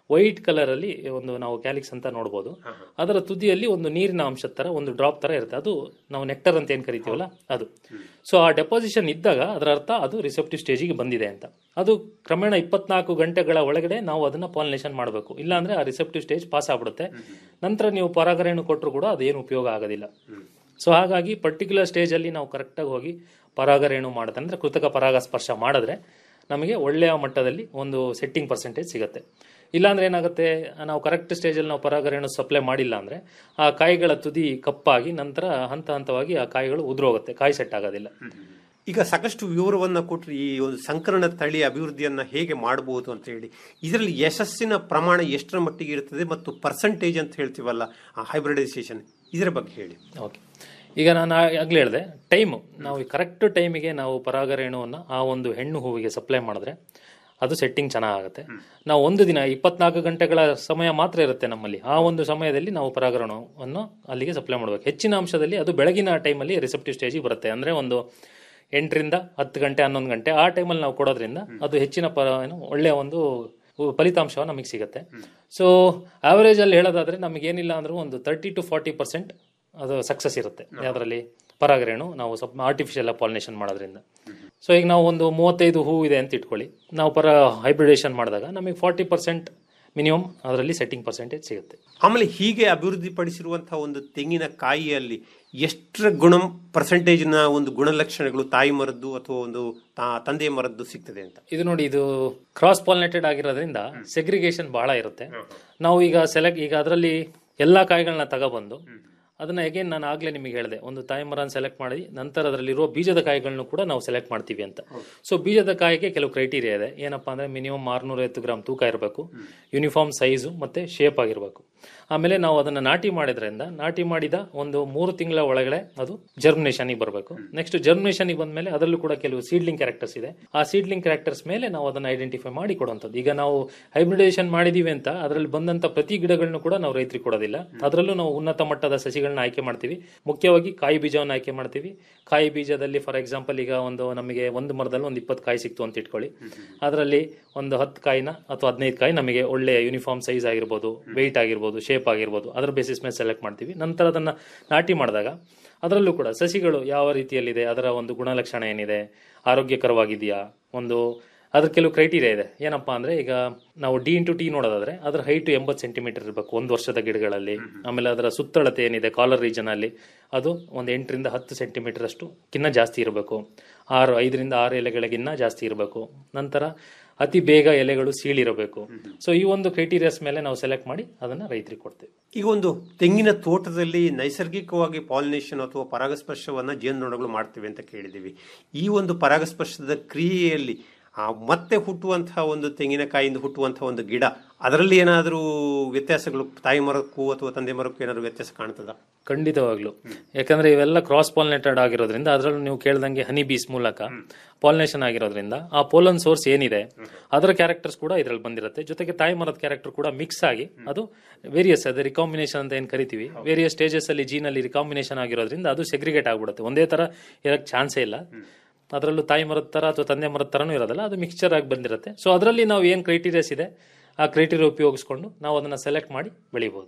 ವೈಟ್ ಕಲರ್ ಅಲ್ಲಿ ಒಂದು ನಾವು ಕ್ಯಾಲಿಕ್ಸ್ ಅಂತ ನೋಡಬಹುದು ಅದರ ತುದಿಯಲ್ಲಿ ಒಂದು ನೀರಿನ ಅಂಶದ ತರ ಒಂದು ಡ್ರಾಪ್ ತರ ಇರುತ್ತೆ ಅದು ನಾವು ನೆಕ್ಟರ್ ಅಂತ ಏನ್ ಕರಿತೀವಲ್ಲ ಅದು ಸೊ ಆ ಡೆಪಾಸಿಷನ್ ಇದ್ದಾಗ ಅದರ ಅರ್ಥ ಅದು ರಿಸೆಪ್ಟಿವ್ ಸ್ಟೇಜಿಗೆ ಬಂದಿದೆ ಅಂತ ಅದು ಕ್ರಮೇಣ ಇಪ್ಪತ್ನಾಲ್ಕು ಗಂಟೆಗಳ ಒಳಗಡೆ ನಾವು ಅದನ್ನ ಪಾಲಿನೇಷನ್ ಮಾಡಬೇಕು ಇಲ್ಲಾಂದ್ರೆ ಆ ರಿಸೆಪ್ಟಿವ್ ಸ್ಟೇಜ್ ಪಾಸ್ ಆಗ್ಬಿಡುತ್ತೆ ನಂತರ ನೀವು ಪರಾಗರೇಣು ಕೊಟ್ಟರು ಕೂಡ ಅದೇನು ಉಪಯೋಗ ಆಗೋದಿಲ್ಲ ಸೊ ಹಾಗಾಗಿ ಪರ್ಟಿಕ್ಯುಲರ್ ಸ್ಟೇಜಲ್ಲಿ ನಾವು ಕರೆಕ್ಟಾಗಿ ಹೋಗಿ ಪರಾಗರೇಣು ಮಾಡೋದಂದ್ರೆ ಕೃತಕ ಪರಾಗ ಸ್ಪರ್ಶ ಮಾಡಿದ್ರೆ ನಮಗೆ ಒಳ್ಳೆಯ ಮಟ್ಟದಲ್ಲಿ ಒಂದು ಸೆಟ್ಟಿಂಗ್ ಪರ್ಸೆಂಟೇಜ್ ಸಿಗುತ್ತೆ ಇಲ್ಲಾಂದ್ರೆ ಏನಾಗುತ್ತೆ ನಾವು ಕರೆಕ್ಟ್ ಸ್ಟೇಜಲ್ಲಿ ನಾವು ಪರಾಗರೇಣು ಸಪ್ಲೈ ಮಾಡಿಲ್ಲ ಅಂದ್ರೆ ಆ ಕಾಯಿಗಳ ತುದಿ ಕಪ್ಪಾಗಿ ನಂತರ ಹಂತ ಹಂತವಾಗಿ ಆ ಕಾಯಿಗಳು ಉದುರೋಗುತ್ತೆ ಕಾಯಿ ಸೆಟ್ ಆಗೋದಿಲ್ಲ ಈಗ ಸಾಕಷ್ಟು ವಿವರವನ್ನ ಕೊಟ್ಟರೆ ಈ ಒಂದು ಸಂಕರಣ ತಳಿ ಅಭಿವೃದ್ಧಿಯನ್ನ ಹೇಗೆ ಮಾಡಬಹುದು ಅಂತ ಹೇಳಿ ಇದರಲ್ಲಿ ಯಶಸ್ಸಿನ ಪ್ರಮಾಣ ಎಷ್ಟರ ಮಟ್ಟಿಗೆ ಇರ್ತದೆ ಮತ್ತು ಪರ್ಸೆಂಟೇಜ್ ಅಂತ ಹೇಳ್ತೀವಲ್ಲ ಆ ಹೈಬ್ರಿಡೈಸೇಷನ್ ಇದರ ಬಗ್ಗೆ ಹೇಳಿ ಓಕೆ ಈಗ ನಾನು ಆಗ್ಲೇ ಹೇಳಿದೆ ಟೈಮು ನಾವು ಕರೆಕ್ಟ್ ಟೈಮಿಗೆ ನಾವು ಪರಾಗರೇಣುವನ್ನು ಆ ಒಂದು ಹೆಣ್ಣು ಹೂವಿಗೆ ಸಪ್ಲೈ ಮಾಡಿದ್ರೆ ಅದು ಸೆಟ್ಟಿಂಗ್ ಚೆನ್ನಾಗುತ್ತೆ ನಾವು ಒಂದು ದಿನ ಇಪ್ಪತ್ನಾಲ್ಕು ಗಂಟೆಗಳ ಸಮಯ ಮಾತ್ರ ಇರುತ್ತೆ ನಮ್ಮಲ್ಲಿ ಆ ಒಂದು ಸಮಯದಲ್ಲಿ ನಾವು ಪರಾಗರಣವನ್ನು ಅಲ್ಲಿಗೆ ಸಪ್ಲೈ ಮಾಡಬೇಕು ಹೆಚ್ಚಿನ ಅಂಶದಲ್ಲಿ ಅದು ಬೆಳಗಿನ ಟೈಮಲ್ಲಿ ರಿಸೆಪ್ಟಿವ್ ಸ್ಟೇಜಿಗೆ ಬರುತ್ತೆ ಅಂದರೆ ಒಂದು ಎಂಟರಿಂದ ಹತ್ತು ಗಂಟೆ ಹನ್ನೊಂದು ಗಂಟೆ ಆ ಟೈಮಲ್ಲಿ ನಾವು ಕೊಡೋದ್ರಿಂದ ಅದು ಹೆಚ್ಚಿನ ಪ ಏನು ಒಳ್ಳೆಯ ಒಂದು ಫಲಿತಾಂಶ ನಮಗೆ ಸಿಗುತ್ತೆ ಸೊ ಆವರೇಜ್ ಅಲ್ಲಿ ಹೇಳೋದಾದ್ರೆ ನಮಗೆ ಏನಿಲ್ಲ ಅಂದ್ರೂ ಒಂದು ತರ್ಟಿ ಟು ಫಾರ್ಟಿ ಪರ್ಸೆಂಟ್ ಅದು ಸಕ್ಸಸ್ ಇರುತ್ತೆ ಅದರಲ್ಲಿ ಪರಾಗರೇಣು ನಾವು ಸ್ವಲ್ಪ ಆರ್ಟಿಫಿಷಿಯಲ್ ಪಾಲಿನೇಷನ್ ಮಾಡೋದ್ರಿಂದ ಸೊ ಈಗ ನಾವು ಒಂದು ಮೂವತ್ತೈದು ಹೂ ಇದೆ ಅಂತ ಇಟ್ಕೊಳ್ಳಿ ನಾವು ಪರ ಹೈಬ್ರಿಡೇಷನ್ ಮಾಡಿದಾಗ ನಮಗೆ ಫಾರ್ಟಿ ಪರ್ಸೆಂಟ್ ಮಿನಿಮಮ್ ಅದರಲ್ಲಿ ಸೆಟ್ಟಿಂಗ್ ಪರ್ಸೆಂಟೇಜ್ ಸಿಗುತ್ತೆ ಆಮೇಲೆ ಹೀಗೆ ಅಭಿವೃದ್ಧಿಪಡಿಸಿರುವಂತಹ ಒಂದು ತೆಂಗಿನ ಕಾಯಿಯಲ್ಲಿ ಎಷ್ಟರ ಗುಣ ಪರ್ಸೆಂಟೇಜ್ನ ಒಂದು ಗುಣಲಕ್ಷಣಗಳು ತಾಯಿ ಮರದ್ದು ಅಥವಾ ಒಂದು ತಾ- ತಂದೆಯ ಮರದ್ದು ಸಿಗ್ತದೆ ಅಂತ ಇದು ನೋಡಿ ಇದು ಕ್ರಾಸ್ ಪಾಲಿನೇಟೆಡ್ ಆಗಿರೋದ್ರಿಂದ ಸೆಗ್ರಿಗೇಷನ್ ಬಹಳ ಇರುತ್ತೆ ನಾವು ಈಗ ಸೆಲೆಕ್ಟ್ ಈಗ ಅದರಲ್ಲಿ ಎಲ್ಲಾ ಕಾಯಿಗಳನ್ನ ತಗೊಬಂದು ಅದನ್ನ ಅಗೇನ್ ನಾನು ಆಗ್ಲೇ ನಿಮಗೆ ಹೇಳಿದೆ ಒಂದು ತಾಯಿ ಮರನ ಸೆಲೆಕ್ಟ್ ಮಾಡಿ ನಂತರ ಅದರಲ್ಲಿರುವ ಬೀಜದ ಕಾಯಿಗಳನ್ನು ಕೂಡ ನಾವು ಸೆಲೆಕ್ಟ್ ಮಾಡ್ತೀವಿ ಅಂತ ಸೊ ಬೀಜದ ಕಾಯಿಗೆ ಕೆಲವು ಕ್ರೈಟೀರಿಯಾ ಇದೆ ಏನಪ್ಪಾ ಅಂದ್ರೆ ಮಿನಿಮಮ್ ಆರ್ನೂರೈವತ್ತು ಗ್ರಾಮ್ ತೂಕ ಇರಬೇಕು ಯೂನಿಫಾರ್ಮ್ ಸೈಜು ಮತ್ತೆ ಶೇಪ್ ಆಗಿರಬೇಕು ಆಮೇಲೆ ನಾವು ಅದನ್ನ ನಾಟಿ ಮಾಡಿದ್ರಿಂದ ನಾಟಿ ಮಾಡಿದ ಒಂದು ಮೂರು ತಿಂಗಳ ಒಳಗಡೆ ಅದು ಜರ್ಮಿನೇಷನ್ಗೆ ಬರಬೇಕು ನೆಕ್ಸ್ಟ್ ಜರ್ಮಿನೇಷನ್ಗೆ ಬಂದ್ಮೇಲೆ ಅದರಲ್ಲೂ ಕೂಡ ಕೆಲವು ಸೀಡ್ಲಿಂಗ್ ಕ್ಯಾರೆಕ್ಟರ್ಸ್ ಇದೆ ಆ ಸೀಡ್ಲಿಂಗ್ ಕ್ಯಾರೆಕ್ಟರ್ಸ್ ಮೇಲೆ ನಾವು ಅದನ್ನ ಐಡೆಂಟಿಫೈ ಮಾಡಿ ಕೊಡುವಂಥದ್ದು ಈಗ ನಾವು ಹೈಬ್ರಿಡೇಷನ್ ಮಾಡಿದೀವಿ ಅಂತ ಅದರಲ್ಲಿ ಬಂದಂತ ಪ್ರತಿ ಗಿಡಗಳನ್ನು ಕೂಡ ನಾವು ರೈತರಿಗೆ ಕೊಡೋದಿಲ್ಲ ಅದರಲ್ಲೂ ನಾವು ಉನ್ನತ ಮಟ್ಟದ ಸಸಿಗಳನ್ನ ಆಯ್ಕೆ ಮಾಡ್ತೀವಿ ಮುಖ್ಯವಾಗಿ ಕಾಯಿ ಬೀಜವನ್ನು ಆಯ್ಕೆ ಮಾಡ್ತೀವಿ ಕಾಯಿ ಬೀಜದಲ್ಲಿ ಫಾರ್ ಎಕ್ಸಾಂಪಲ್ ಈಗ ಒಂದು ನಮಗೆ ಒಂದು ಮರದಲ್ಲಿ ಒಂದು ಇಪ್ಪತ್ತು ಕಾಯಿ ಸಿಕ್ತು ಅಂತ ಇಟ್ಕೊಳ್ಳಿ ಅದರಲ್ಲಿ ಒಂದು ಹತ್ತು ಕಾಯಿನ ಅಥವಾ ಹದಿನೈದು ಕಾಯಿ ನಮಗೆ ಒಳ್ಳೆಯ ಯೂನಿಫಾರ್ಮ್ ಸೈಜ್ ಆಗಿರ್ಬೋದು ವೆಯ್ಟ್ ಆಗಿರ್ಬೋದು ಶೇಪ್ ಆಗಿರ್ಬೋದು ಅದರ ಬೇಸಿಸ್ ಮೇಲೆ ಸೆಲೆಕ್ಟ್ ಮಾಡ್ತೀವಿ ನಂತರ ಅದನ್ನ ನಾಟಿ ಮಾಡಿದಾಗ ಅದರಲ್ಲೂ ಕೂಡ ಸಸಿಗಳು ಯಾವ ರೀತಿಯಲ್ಲಿದೆ ಅದರ ಒಂದು ಗುಣಲಕ್ಷಣ ಏನಿದೆ ಆರೋಗ್ಯಕರವಾಗಿದೆಯಾ ಒಂದು ಅದ್ರ ಕೆಲವು ಕ್ರೈಟೀರಿಯಾ ಇದೆ ಏನಪ್ಪಾ ಅಂದ್ರೆ ಈಗ ನಾವು ಡಿ ಇಂಟು ಟಿ ನೋಡೋದಾದ್ರೆ ಅದರ ಹೈಟ್ ಎಂಬತ್ತು ಸೆಂಟಿಮೀಟರ್ ಇರಬೇಕು ಒಂದು ವರ್ಷದ ಗಿಡಗಳಲ್ಲಿ ಆಮೇಲೆ ಅದರ ಸುತ್ತಳತೆ ಏನಿದೆ ಕಾಲರ್ ರೀಜನ್ ಅಲ್ಲಿ ಅದು ಒಂದು ಎಂಟರಿಂದ ಹತ್ತು ಸೆಂಟಿಮೀಟರ್ ಅಷ್ಟು ಕಿನ್ನ ಜಾಸ್ತಿ ಇರಬೇಕು ಆರು ಐದರಿಂದ ಆರು ಎಲೆಗಳಿಗಿನ್ನ ಜಾಸ್ತಿ ಇರಬೇಕು ನಂತರ ಅತಿ ಬೇಗ ಎಲೆಗಳು ಸೀಳಿರಬೇಕು ಸೊ ಈ ಒಂದು ಕ್ರೈಟೀರಿಯಾಸ್ ಮೇಲೆ ನಾವು ಸೆಲೆಕ್ಟ್ ಮಾಡಿ ಅದನ್ನ ರೈತರಿಗೆ ಕೊಡ್ತೇವೆ ಈಗ ಒಂದು ತೆಂಗಿನ ತೋಟದಲ್ಲಿ ನೈಸರ್ಗಿಕವಾಗಿ ಪಾಲಿನೇಷನ್ ಅಥವಾ ಪರಾಗಸ್ಪರ್ಶವನ್ನ ಜೇನುನೊಣಗಳು ಮಾಡ್ತಿವೆ ಅಂತ ಕೇಳಿದ್ದೀವಿ ಈ ಒಂದು ಪರಾಗಸ್ಪರ್ಶದ ಕ್ರಿಯೆಯಲ್ಲಿ ಆ ಮತ್ತೆ ಹುಟ್ಟುವಂತಹ ಒಂದು ತೆಂಗಿನಕಾಯಿಯಿಂದ ಹುಟ್ಟುವಂತಹ ಒಂದು ಗಿಡ ಅದರಲ್ಲಿ ಏನಾದರೂ ವ್ಯತ್ಯಾಸಗಳು ತಾಯಿ ಮರಕ್ಕೂ ಅಥವಾ ತಂದೆ ಮರಕ್ಕೂ ಏನಾದರೂ ವ್ಯತ್ಯಾಸ ಕಾಣ್ತದ ಖಂಡಿತವಾಗ್ಲು ಯಾಕಂದ್ರೆ ಇವೆಲ್ಲ ಕ್ರಾಸ್ ಪಾಲಿನೇಟೆಡ್ ಆಗಿರೋದ್ರಿಂದ ಅದರಲ್ಲೂ ನೀವು ಕೇಳ್ದಂಗೆ ಹನಿ ಬೀಸ್ ಮೂಲಕ ಪಾಲಿನೇಷನ್ ಆಗಿರೋದ್ರಿಂದ ಆ ಪೋಲನ್ ಸೋರ್ಸ್ ಏನಿದೆ ಅದರ ಕ್ಯಾರೆಕ್ಟರ್ಸ್ ಕೂಡ ಇದ್ರಲ್ಲಿ ಬಂದಿರುತ್ತೆ ಜೊತೆಗೆ ತಾಯಿ ಮರದ ಕ್ಯಾರೆಕ್ಟರ್ ಕೂಡ ಮಿಕ್ಸ್ ಆಗಿ ಅದು ವೇರಿಯಸ್ ಅದೇ ರಿಕಾಂಬಿನೇಷನ್ ಅಂತ ಏನ್ ಕರಿತೀವಿ ವೇರಿಯಸ್ ಸ್ಟೇಜಸ್ ಅಲ್ಲಿ ಜೀನ್ ಅಲ್ಲಿ ರಿಕಾಂಬಿನೇಷನ್ ಆಗಿರೋದ್ರಿಂದ ಅದು ಸೆಗ್ರಿಗೇಟ್ ಆಗ್ಬಿಡುತ್ತೆ ಒಂದೇ ತರ ಇರಕ್ ಚಾನ್ಸೇ ಇಲ್ಲ ಅದರಲ್ಲೂ ತಾಯಿ ಮರದ ತರ ಅಥವಾ ತಂದೆ ಮರದ ತರನೂ ಇರೋದಲ್ಲ ಅದು ಮಿಕ್ಸ್ಚರ್ ಆಗಿ ಬಂದಿರುತ್ತೆ ಸೊ ಅದರಲ್ಲಿ ನಾವು ಏನ್ ಕ್ರೈಟೀರಿಯಾಸ್ ಇದೆ ಆ ಕ್ರೈಟೀರಿಯಾ ಉಪಯೋಗಿಸ್ಕೊಂಡು ನಾವು ಅದನ್ನ ಸೆಲೆಕ್ಟ್ ಮಾಡಿ ಬೆಳಿಬಹುದು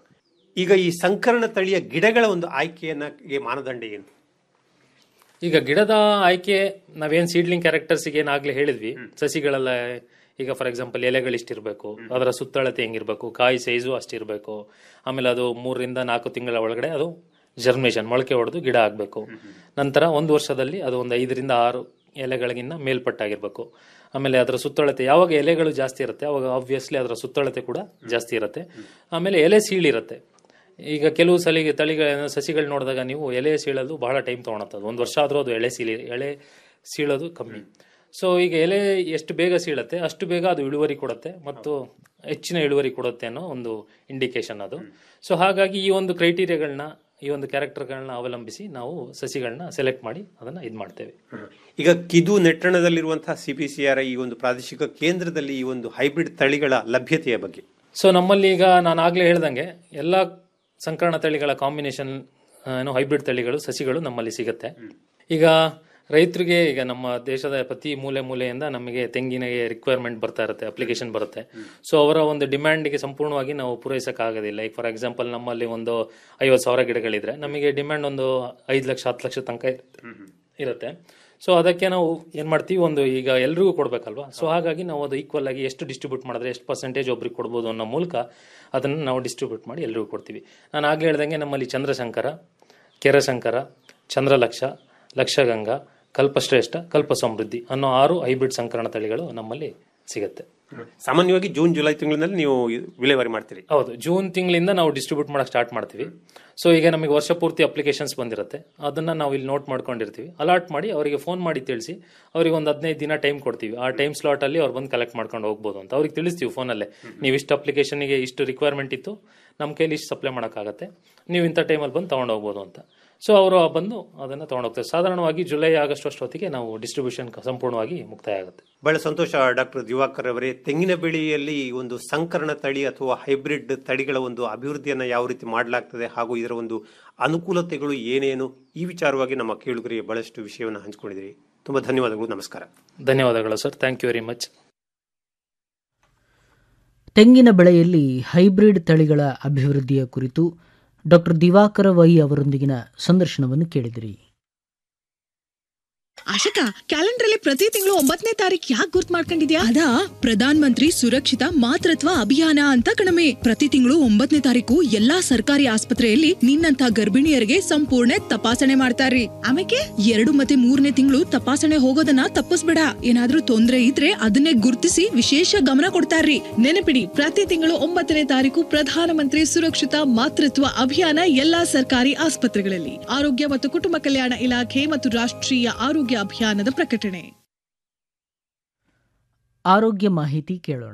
ಈಗ ಈ ಸಂಕರಣ ತಳಿಯ ಗಿಡಗಳ ಒಂದು ಆಯ್ಕೆಯನ್ನ ಗೆ ಮಾನದಂಡ ಏನು ಈಗ ಗಿಡದ ಆಯ್ಕೆ ನಾವೇನ್ ಸೀಡ್ಲಿಂಗ್ ಕ್ಯಾರೆಕ್ಟರ್ಸ್ ಏನಾಗ್ಲೇ ಹೇಳಿದ್ವಿ ಸಸಿಗಳೆಲ್ಲ ಈಗ ಫಾರ್ ಎಕ್ಸಾಂಪಲ್ ಎಲೆಗಳು ಇಷ್ಟಿರ್ಬೇಕು ಅದರ ಸುತ್ತಳತೆ ಹೆಂಗಿರ್ಬೇಕು ಕಾಯಿ ಸೈಜು ಅಷ್ಟಿರ್ಬೇಕು ಆಮೇಲೆ ಅದು ಮೂರರಿಂದ ನಾಲ್ಕು ತಿಂಗಳ ಒಳಗಡೆ ಅದು ಜರ್ಮಿನೇಷನ್ ಮೊಳಕೆ ಹೊಡೆದು ಗಿಡ ಆಗಬೇಕು ನಂತರ ಒಂದು ವರ್ಷದಲ್ಲಿ ಅದು ಒಂದು ಐದರಿಂದ ಆರು ಎಲೆಗಳಿಗಿನ್ನ ಮೇಲ್ಪಟ್ಟಾಗಿರ್ಬೇಕು ಆಮೇಲೆ ಅದರ ಸುತ್ತಳತೆ ಯಾವಾಗ ಎಲೆಗಳು ಜಾಸ್ತಿ ಇರುತ್ತೆ ಅವಾಗ ಆಬ್ವಿಯಸ್ಲಿ ಅದರ ಸುತ್ತಳತೆ ಕೂಡ ಜಾಸ್ತಿ ಇರುತ್ತೆ ಆಮೇಲೆ ಎಲೆ ಸೀಳಿರುತ್ತೆ ಈಗ ಕೆಲವು ಸಲಿಗೆ ತಳಿಗಳ ಸಸಿಗಳು ನೋಡಿದಾಗ ನೀವು ಎಲೆ ಸೀಳಲು ಬಹಳ ಟೈಮ್ ತೊಗೊಳತ್ತದು ಒಂದು ವರ್ಷ ಆದರೂ ಅದು ಎಲೆ ಸೀಳಿ ಎಲೆ ಸೀಳೋದು ಕಮ್ಮಿ ಸೊ ಈಗ ಎಲೆ ಎಷ್ಟು ಬೇಗ ಸೀಳುತ್ತೆ ಅಷ್ಟು ಬೇಗ ಅದು ಇಳುವರಿ ಕೊಡುತ್ತೆ ಮತ್ತು ಹೆಚ್ಚಿನ ಇಳುವರಿ ಕೊಡುತ್ತೆ ಅನ್ನೋ ಒಂದು ಇಂಡಿಕೇಶನ್ ಅದು ಸೊ ಹಾಗಾಗಿ ಈ ಒಂದು ಕ್ರೈಟೀರಿಯಾಗಳನ್ನ ಈ ಒಂದು ಕ್ಯಾರೆಕ್ಟರ್ಗಳನ್ನ ಅವಲಂಬಿಸಿ ನಾವು ಸಸಿಗಳನ್ನ ಸೆಲೆಕ್ಟ್ ಮಾಡಿ ಅದನ್ನ ಇದು ಮಾಡ್ತೇವೆ ಈಗ ಕಿದು ನೆಟ್ಟಣದಲ್ಲಿರುವಂತಹ ಸಿ ಪಿ ಸಿ ಆರ್ ಈ ಒಂದು ಪ್ರಾದೇಶಿಕ ಕೇಂದ್ರದಲ್ಲಿ ಈ ಒಂದು ಹೈಬ್ರಿಡ್ ತಳಿಗಳ ಲಭ್ಯತೆಯ ಬಗ್ಗೆ ಸೊ ನಮ್ಮಲ್ಲಿ ಈಗ ನಾನು ಆಗ್ಲೇ ಹೇಳ್ದಂಗೆ ಎಲ್ಲ ಸಂಕರಣ ತಳಿಗಳ ಕಾಂಬಿನೇಷನ್ ಏನು ಹೈಬ್ರಿಡ್ ತಳಿಗಳು ಸಸಿಗಳು ನಮ್ಮಲ್ಲಿ ಸಿಗುತ್ತೆ ಈಗ ರೈತರಿಗೆ ಈಗ ನಮ್ಮ ದೇಶದ ಪ್ರತಿ ಮೂಲೆ ಮೂಲೆಯಿಂದ ನಮಗೆ ತೆಂಗಿನ ರಿಕ್ವೈರ್ಮೆಂಟ್ ಬರ್ತಾ ಇರುತ್ತೆ ಅಪ್ಲಿಕೇಶನ್ ಬರುತ್ತೆ ಸೊ ಅವರ ಒಂದು ಡಿಮ್ಯಾಂಡ್ಗೆ ಸಂಪೂರ್ಣವಾಗಿ ನಾವು ಪೂರೈಸಕ್ ಆಗೋದಿಲ್ಲ ಈಗ ಫಾರ್ ಎಕ್ಸಾಂಪಲ್ ನಮ್ಮಲ್ಲಿ ಒಂದು ಐವತ್ತು ಸಾವಿರ ಗಿಡಗಳಿದ್ರೆ ನಮಗೆ ಡಿಮ್ಯಾಂಡ್ ಒಂದು ಐದು ಲಕ್ಷ ಹತ್ತು ಲಕ್ಷ ತನಕ ಇರುತ್ತೆ ಇರುತ್ತೆ ಸೊ ಅದಕ್ಕೆ ನಾವು ಏನ್ ಮಾಡ್ತೀವಿ ಒಂದು ಈಗ ಎಲ್ರಿಗೂ ಕೊಡ್ಬೇಕಲ್ವಾ ಸೊ ಹಾಗಾಗಿ ನಾವು ಅದು ಈಕ್ವಲ್ ಆಗಿ ಎಷ್ಟು ಡಿಸ್ಟ್ರಿಬ್ಯೂಟ್ ಮಾಡಿದ್ರೆ ಎಷ್ಟು ಪರ್ಸೆಂಟೇಜ್ ಒಬ್ರಿಗೆ ಕೊಡ್ಬೋದು ಅನ್ನೋ ಮೂಲಕ ಅದನ್ನು ನಾವು ಡಿಸ್ಟ್ರಿಬ್ಯೂಟ್ ಮಾಡಿ ಎಲ್ರಿಗೂ ಕೊಡ್ತೀವಿ ನಾನು ಆಗ್ಲೇ ಹೇಳ್ದಂಗೆ ನಮ್ಮಲ್ಲಿ ಚಂದ್ರಶಂಕರ ಕೆರಶಂಕರ ಚಂದ್ರಲಕ್ಷ ಲಕ್ಷಗಂಗಾ ಕಲ್ಪಶ್ರೇಷ್ಠ ಕಲ್ಪ ಸಮೃದ್ಧಿ ಅನ್ನೋ ಆರು ಹೈಬ್ರಿಡ್ ಸಂಕರಣ ತಳಿಗಳು ನಮ್ಮಲ್ಲಿ ಸಿಗುತ್ತೆ ಸಾಮಾನ್ಯವಾಗಿ ಜೂನ್ ಜುಲೈ ತಿಂಗಳಿನಲ್ಲಿ ನೀವು ವಿಲೇವಾರಿ ಮಾಡ್ತೀರಿ ಹೌದು ಜೂನ್ ತಿಂಗಳಿಂದ ನಾವು ಡಿಸ್ಟ್ರಿಬ್ಯೂಟ್ ಮಾಡಕ್ ಸ್ಟಾರ್ಟ್ ಮಾಡ್ತೀವಿ ಸೊ ಈಗ ನಮಗೆ ವರ್ಷ ಪೂರ್ತಿ ಅಪ್ಲಿಕೇಶನ್ಸ್ ಬಂದಿರುತ್ತೆ ಅದನ್ನ ನಾವು ಇಲ್ಲಿ ನೋಟ್ ಮಾಡ್ಕೊಂಡಿರ್ತೀವಿ ಅಲಾಟ್ ಮಾಡಿ ಅವರಿಗೆ ಫೋನ್ ಮಾಡಿ ತಿಳಿಸಿ ಅವರಿಗೆ ಒಂದು ಹದಿನೈದು ದಿನ ಟೈಮ್ ಕೊಡ್ತೀವಿ ಆ ಟೈಮ್ ಸ್ಲಾಟ್ ಅಲ್ಲಿ ಅವ್ರು ಬಂದು ಕಲೆಕ್ಟ್ ಮಾಡ್ಕೊಂಡು ಹೋಗ್ಬೋದು ಅಂತ ಅವ್ರಿಗೆ ತಿಳಿಸ್ತೀವಿ ಫೋನಲ್ಲೇ ನೀವು ಇಷ್ಟು ಅಪ್ಲಿಕೇಶನ್ಗೆ ಇಷ್ಟು ರಿಕ್ವೈರ್ಮೆಂಟ್ ಇತ್ತು ನಮ್ಮ ಕೈಲಿ ಇಷ್ಟು ಸಪ್ಲೈ ಮಾಡೋಕ್ಕಾಗತ್ತೆ ನೀವು ಇಂಥ ಟೈಮಲ್ಲಿ ಬಂದು ತೊಗೊಂಡು ಹೋಗ್ಬೋದು ಅಂತ ಸೊ ಅವರು ಬಂದು ಅದನ್ನು ತೊಗೊಂಡೋಗ್ತಾರೆ ಸಾಧಾರಣವಾಗಿ ಜುಲೈ ಆಗಸ್ಟ್ ಅಷ್ಟೊತ್ತಿಗೆ ನಾವು ಡಿಸ್ಟ್ರಿಬ್ಯೂಷನ್ ಸಂಪೂರ್ಣವಾಗಿ ಮುಕ್ತಾಯ ಆಗುತ್ತೆ ಬಹಳ ಸಂತೋಷ ಡಾಕ್ಟರ್ ದಿವಾಕರ್ ಅವರೇ ತೆಂಗಿನ ಬೆಳೆಯಲ್ಲಿ ಒಂದು ಸಂಕರಣ ತಳಿ ಅಥವಾ ಹೈಬ್ರಿಡ್ ತಳಿಗಳ ಒಂದು ಅಭಿವೃದ್ಧಿಯನ್ನು ಯಾವ ರೀತಿ ಮಾಡಲಾಗ್ತದೆ ಹಾಗೂ ಇದರ ಒಂದು ಅನುಕೂಲತೆಗಳು ಏನೇನು ಈ ವಿಚಾರವಾಗಿ ನಮ್ಮ ಕೇಳುಗರಿಗೆ ಬಹಳಷ್ಟು ವಿಷಯವನ್ನು ಹಂಚಿಕೊಂಡಿದ್ದೀರಿ ತುಂಬಾ ಧನ್ಯವಾದಗಳು ನಮಸ್ಕಾರ ಧನ್ಯವಾದಗಳು sir thank you very much ತೆಂಗಿನ ಬೆಳೆಯಲ್ಲಿ ಹೈಬ್ರಿಡ್ ತಳಿಗಳ ಅಭಿವೃದ್ಧಿಯ ಕುರಿತು ಡಾಕ್ಟರ್ ದಿವಾಕರ ವೈ ಅವರೊಂದಿಗಿನ ಸಂದರ್ಶನವನ್ನು ಕೇಳಿದಿರಿ ಆಶಕ ಕ್ಯಾಲೆಂಡರ್ ಅಲ್ಲಿ ಪ್ರತಿ ತಿಂಗಳು ಒಂಬತ್ತನೇ ತಾರೀಕು ಯಾಕೆ ಗುರ್ತ್ ಮಾಡ್ಕೊಂಡಿದ್ಯಾ ಅದಾ ಪ್ರಧಾನ್ ಮಂತ್ರಿ ಸುರಕ್ಷಿತ ಮಾತೃತ್ವ ಅಭಿಯಾನ ಅಂತ ಕಣಮೆ ಪ್ರತಿ ತಿಂಗಳು ಒಂಬತ್ತನೇ ತಾರೀಕು ಎಲ್ಲಾ ಸರ್ಕಾರಿ ಆಸ್ಪತ್ರೆಯಲ್ಲಿ ನಿನ್ನಂತ ಗರ್ಭಿಣಿಯರಿಗೆ ಸಂಪೂರ್ಣ ತಪಾಸಣೆ ಮಾಡ್ತಾರ್ರಿ ಆಮೇಲೆ ಎರಡು ಮತ್ತೆ ಮೂರನೇ ತಿಂಗಳು ತಪಾಸಣೆ ಹೋಗೋದನ್ನ ತಪ್ಪಿಸ್ಬೇಡ ಏನಾದ್ರೂ ತೊಂದ್ರೆ ಇದ್ರೆ ಅದನ್ನೇ ಗುರ್ತಿಸಿ ವಿಶೇಷ ಗಮನ ಕೊಡ್ತಾರ್ರಿ ನೆನಪಿಡಿ ಪ್ರತಿ ತಿಂಗಳು ಒಂಬತ್ತನೇ ತಾರೀಕು ಪ್ರಧಾನಮಂತ್ರಿ ಸುರಕ್ಷಿತ ಮಾತೃತ್ವ ಅಭಿಯಾನ ಎಲ್ಲಾ ಸರ್ಕಾರಿ ಆಸ್ಪತ್ರೆಗಳಲ್ಲಿ ಆರೋಗ್ಯ ಮತ್ತು ಕುಟುಂಬ ಕಲ್ಯಾಣ ಇಲಾಖೆ ಮತ್ತು ರಾಷ್ಟ್ರೀಯ ಆರೋಗ್ಯ ಅಭಿಯಾನದ ಪ್ರಕಟಣೆ ಆರೋಗ್ಯ ಮಾಹಿತಿ ಕೇಳೋಣ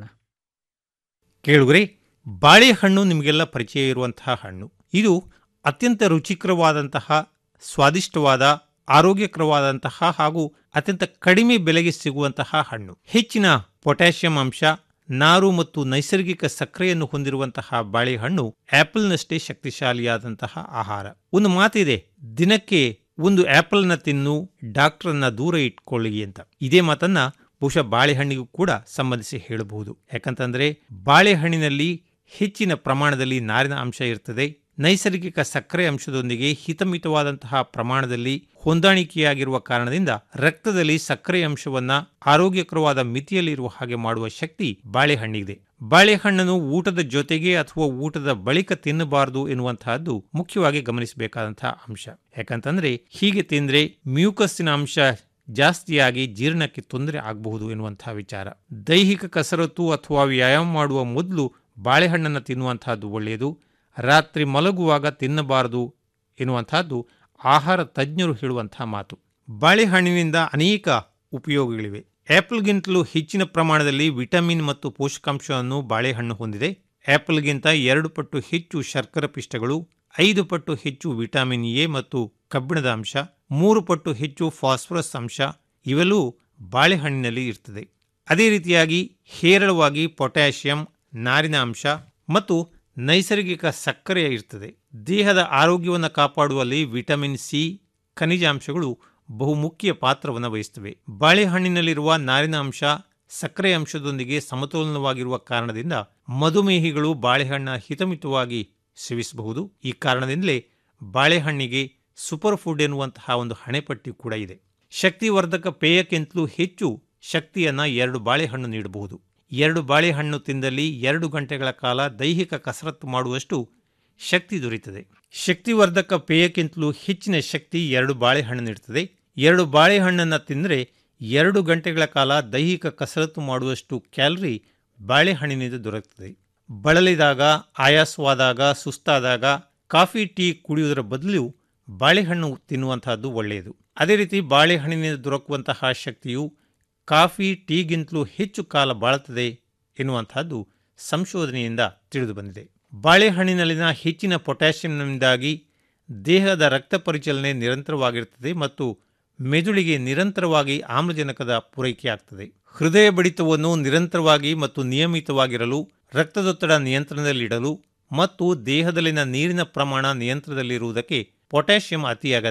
ಕೇಳುಗರೆ ಬಾಳೆಹಣ್ಣು ನಿಮಗೆಲ್ಲ ಪರಿಚಯ ಇರುವಂತಹ ಹಣ್ಣು ಇದು ಅತ್ಯಂತ ರುಚಿಕರವಾದಂತಹ ಸ್ವಾದಿಷ್ಟವಾದ ಆರೋಗ್ಯಕರವಾದಂತಹ ಹಾಗೂ ಅತ್ಯಂತ ಕಡಿಮೆ ಬೆಲೆಗೆ ಸಿಗುವಂತಹ ಹಣ್ಣು ಹೆಚ್ಚಿನ ಪೊಟ್ಯಾಷಿಯಂ ಅಂಶ ನಾರು ಮತ್ತು ನೈಸರ್ಗಿಕ ಸಕ್ಕರೆಯನ್ನು ಹೊಂದಿರುವಂತಹ ಬಾಳೆಹಣ್ಣು ಆಪಲ್ನಷ್ಟೇ ಶಕ್ತಿಶಾಲಿಯಾದಂತಹ ಆಹಾರ ಒಂದು ಮಾತಿದೆ ದಿನಕ್ಕೆ ಒಂದು ಆಪಲ್ನ ತಿನ್ನು ಡಾಕ್ಟರ್ನ ದೂರ ಇಟ್ಕೊಳ್ಳಿ ಅಂತ ಇದೇ ಮಾತನ್ನ ಬಹುಶಃ ಬಾಳೆಹಣ್ಣಿಗೂ ಕೂಡ ಸಂಬಂಧಿಸಿ ಹೇಳಬಹುದು ಯಾಕಂತಂದ್ರೆ ಬಾಳೆಹಣ್ಣಿನಲ್ಲಿ ಹೆಚ್ಚಿನ ಪ್ರಮಾಣದಲ್ಲಿ ನಾರಿನ ಅಂಶ ಇರ್ತದೆ ನೈಸರ್ಗಿಕ ಸಕ್ಕರೆ ಅಂಶದೊಂದಿಗೆ ಹಿತಮಿತವಾದಂತಹ ಪ್ರಮಾಣದಲ್ಲಿ ಹೊಂದಾಣಿಕೆಯಾಗಿರುವ ಕಾರಣದಿಂದ ರಕ್ತದಲ್ಲಿ ಸಕ್ಕರೆ ಅಂಶವನ್ನ ಆರೋಗ್ಯಕರವಾದ ಮಿತಿಯಲ್ಲಿರುವ ಹಾಗೆ ಮಾಡುವ ಶಕ್ತಿ ಬಾಳೆಹಣ್ಣಿಗಿದೆ ಬಾಳೆಹಣ್ಣನ್ನು ಊಟದ ಜೊತೆಗೆ ಅಥವಾ ಊಟದ ಬಳಿಕ ತಿನ್ನಬಾರದು ಎನ್ನುವಂತಹದ್ದು ಮುಖ್ಯವಾಗಿ ಗಮನಿಸಬೇಕಾದಂತಹ ಅಂಶ ಯಾಕಂತಂದ್ರೆ ಹೀಗೆ ತಿಂದ್ರೆ ಮ್ಯೂಕಸ್ಸಿನ ಅಂಶ ಜಾಸ್ತಿಯಾಗಿ ಜೀರ್ಣಕ್ಕೆ ತೊಂದರೆ ಆಗಬಹುದು ಎನ್ನುವಂತಹ ವಿಚಾರ ದೈಹಿಕ ಕಸರತ್ತು ಅಥವಾ ವ್ಯಾಯಾಮ ಮಾಡುವ ಮೊದಲು ಬಾಳೆಹಣ್ಣನ್ನು ತಿನ್ನುವಂತಹದ್ದು ಒಳ್ಳೆಯದು ರಾತ್ರಿ ಮಲಗುವಾಗ ತಿನ್ನಬಾರದು ಎನ್ನುವಂತಹದ್ದು ಆಹಾರ ತಜ್ಞರು ಹೇಳುವಂತಹ ಮಾತು ಬಾಳೆಹಣ್ಣಿನಿಂದ ಅನೇಕ ಉಪಯೋಗಗಳಿವೆ ಆಪಲ್ಗಿಂತಲೂ ಹೆಚ್ಚಿನ ಪ್ರಮಾಣದಲ್ಲಿ ವಿಟಮಿನ್ ಮತ್ತು ಪೋಷಕಾಂಶವನ್ನು ಬಾಳೆಹಣ್ಣು ಹೊಂದಿದೆ ಆಪಲ್ಗಿಂತ ಎರಡು ಪಟ್ಟು ಹೆಚ್ಚು ಶರ್ಕರ ಪಿಷ್ಟಗಳು ಐದು ಪಟ್ಟು ಹೆಚ್ಚು ವಿಟಮಿನ್ ಎ ಮತ್ತು ಕಬ್ಬಿಣದ ಅಂಶ ಮೂರು ಪಟ್ಟು ಹೆಚ್ಚು ಫಾಸ್ಫರಸ್ ಅಂಶ ಇವೆಲ್ಲೂ ಬಾಳೆಹಣ್ಣಿನಲ್ಲಿ ಇರ್ತದೆ ಅದೇ ರೀತಿಯಾಗಿ ಹೇರಳವಾಗಿ ಪೊಟ್ಯಾಷಿಯಂ ನಾರಿನ ಅಂಶ ಮತ್ತು ನೈಸರ್ಗಿಕ ಸಕ್ಕರೆ ಇರ್ತದೆ ದೇಹದ ಆರೋಗ್ಯವನ್ನು ಕಾಪಾಡುವಲ್ಲಿ ವಿಟಮಿನ್ ಸಿ ಖನಿಜಾಂಶಗಳು ಬಹುಮುಖ್ಯ ಪಾತ್ರವನ್ನು ವಹಿಸುತ್ತವೆ ಬಾಳೆಹಣ್ಣಿನಲ್ಲಿರುವ ನಾರಿನ ಅಂಶ ಸಕ್ಕರೆ ಅಂಶದೊಂದಿಗೆ ಸಮತೋಲನವಾಗಿರುವ ಕಾರಣದಿಂದ ಮಧುಮೇಹಿಗಳು ಬಾಳೆಹಣ್ಣ ಹಿತಮಿತವಾಗಿ ಸೇವಿಸಬಹುದು ಈ ಕಾರಣದಿಂದಲೇ ಬಾಳೆಹಣ್ಣಿಗೆ ಸೂಪರ್ ಫುಡ್ ಎನ್ನುವಂತಹ ಒಂದು ಹಣೆಪಟ್ಟಿ ಕೂಡ ಇದೆ ಶಕ್ತಿವರ್ಧಕ ಪೇಯಕ್ಕಿಂತಲೂ ಹೆಚ್ಚು ಶಕ್ತಿಯನ್ನ ಎರಡು ಬಾಳೆಹಣ್ಣು ನೀಡಬಹುದು ಎರಡು ಬಾಳೆಹಣ್ಣು ತಿಂದಲ್ಲಿ ಎರಡು ಗಂಟೆಗಳ ಕಾಲ ದೈಹಿಕ ಕಸರತ್ತು ಮಾಡುವಷ್ಟು ಶಕ್ತಿ ದೊರೆಯುತ್ತದೆ ಶಕ್ತಿವರ್ಧಕ ಪೇಯಕ್ಕಿಂತಲೂ ಹೆಚ್ಚಿನ ಶಕ್ತಿ ಎರಡು ಬಾಳೆಹಣ್ಣು ನೀಡುತ್ತದೆ ಎರಡು ಬಾಳೆಹಣ್ಣನ್ನು ತಿಂದರೆ ಎರಡು ಗಂಟೆಗಳ ಕಾಲ ದೈಹಿಕ ಕಸರತ್ತು ಮಾಡುವಷ್ಟು ಕ್ಯಾಲರಿ ಬಾಳೆಹಣ್ಣಿನಿಂದ ದೊರಕುತ್ತದೆ ಬಳಲಿದಾಗ ಆಯಾಸವಾದಾಗ ಸುಸ್ತಾದಾಗ ಕಾಫಿ ಟೀ ಕುಡಿಯುವುದರ ಬದಲು ಬಾಳೆಹಣ್ಣು ತಿನ್ನುವಂತಹದ್ದು ಒಳ್ಳೆಯದು ಅದೇ ರೀತಿ ಬಾಳೆಹಣ್ಣಿನಿಂದ ದೊರಕುವಂತಹ ಶಕ್ತಿಯು ಕಾಫಿ ಟೀಗಿಂತಲೂ ಹೆಚ್ಚು ಕಾಲ ಬಾಳುತ್ತದೆ ಎನ್ನುವಂತಹದ್ದು ಸಂಶೋಧನೆಯಿಂದ ತಿಳಿದು ಬಂದಿದೆ ಬಾಳೆಹಣ್ಣಿನಲ್ಲಿನ ಹೆಚ್ಚಿನ ಪೊಟ್ಯಾಷಿಯಂನಿಂದಾಗಿ ದೇಹದ ರಕ್ತ ಪರಿಚಲನೆ ನಿರಂತರವಾಗಿರುತ್ತದೆ ಮತ್ತು ಮೆದುಳಿಗೆ ನಿರಂತರವಾಗಿ ಆಮ್ಲಜನಕದ ಪೂರೈಕೆಯಾಗ್ತದೆ ಹೃದಯ ಬಡಿತವನ್ನು ನಿರಂತರವಾಗಿ ಮತ್ತು ನಿಯಮಿತವಾಗಿರಲು ರಕ್ತದೊತ್ತಡ ನಿಯಂತ್ರಣದಲ್ಲಿಡಲು ಮತ್ತು ದೇಹದಲ್ಲಿನ ನೀರಿನ ಪ್ರಮಾಣ ನಿಯಂತ್ರಣದಲ್ಲಿರುವುದಕ್ಕೆ ಪೊಟ್ಯಾಷಿಯಂ ಅತಿ ಅಗತ್ಯ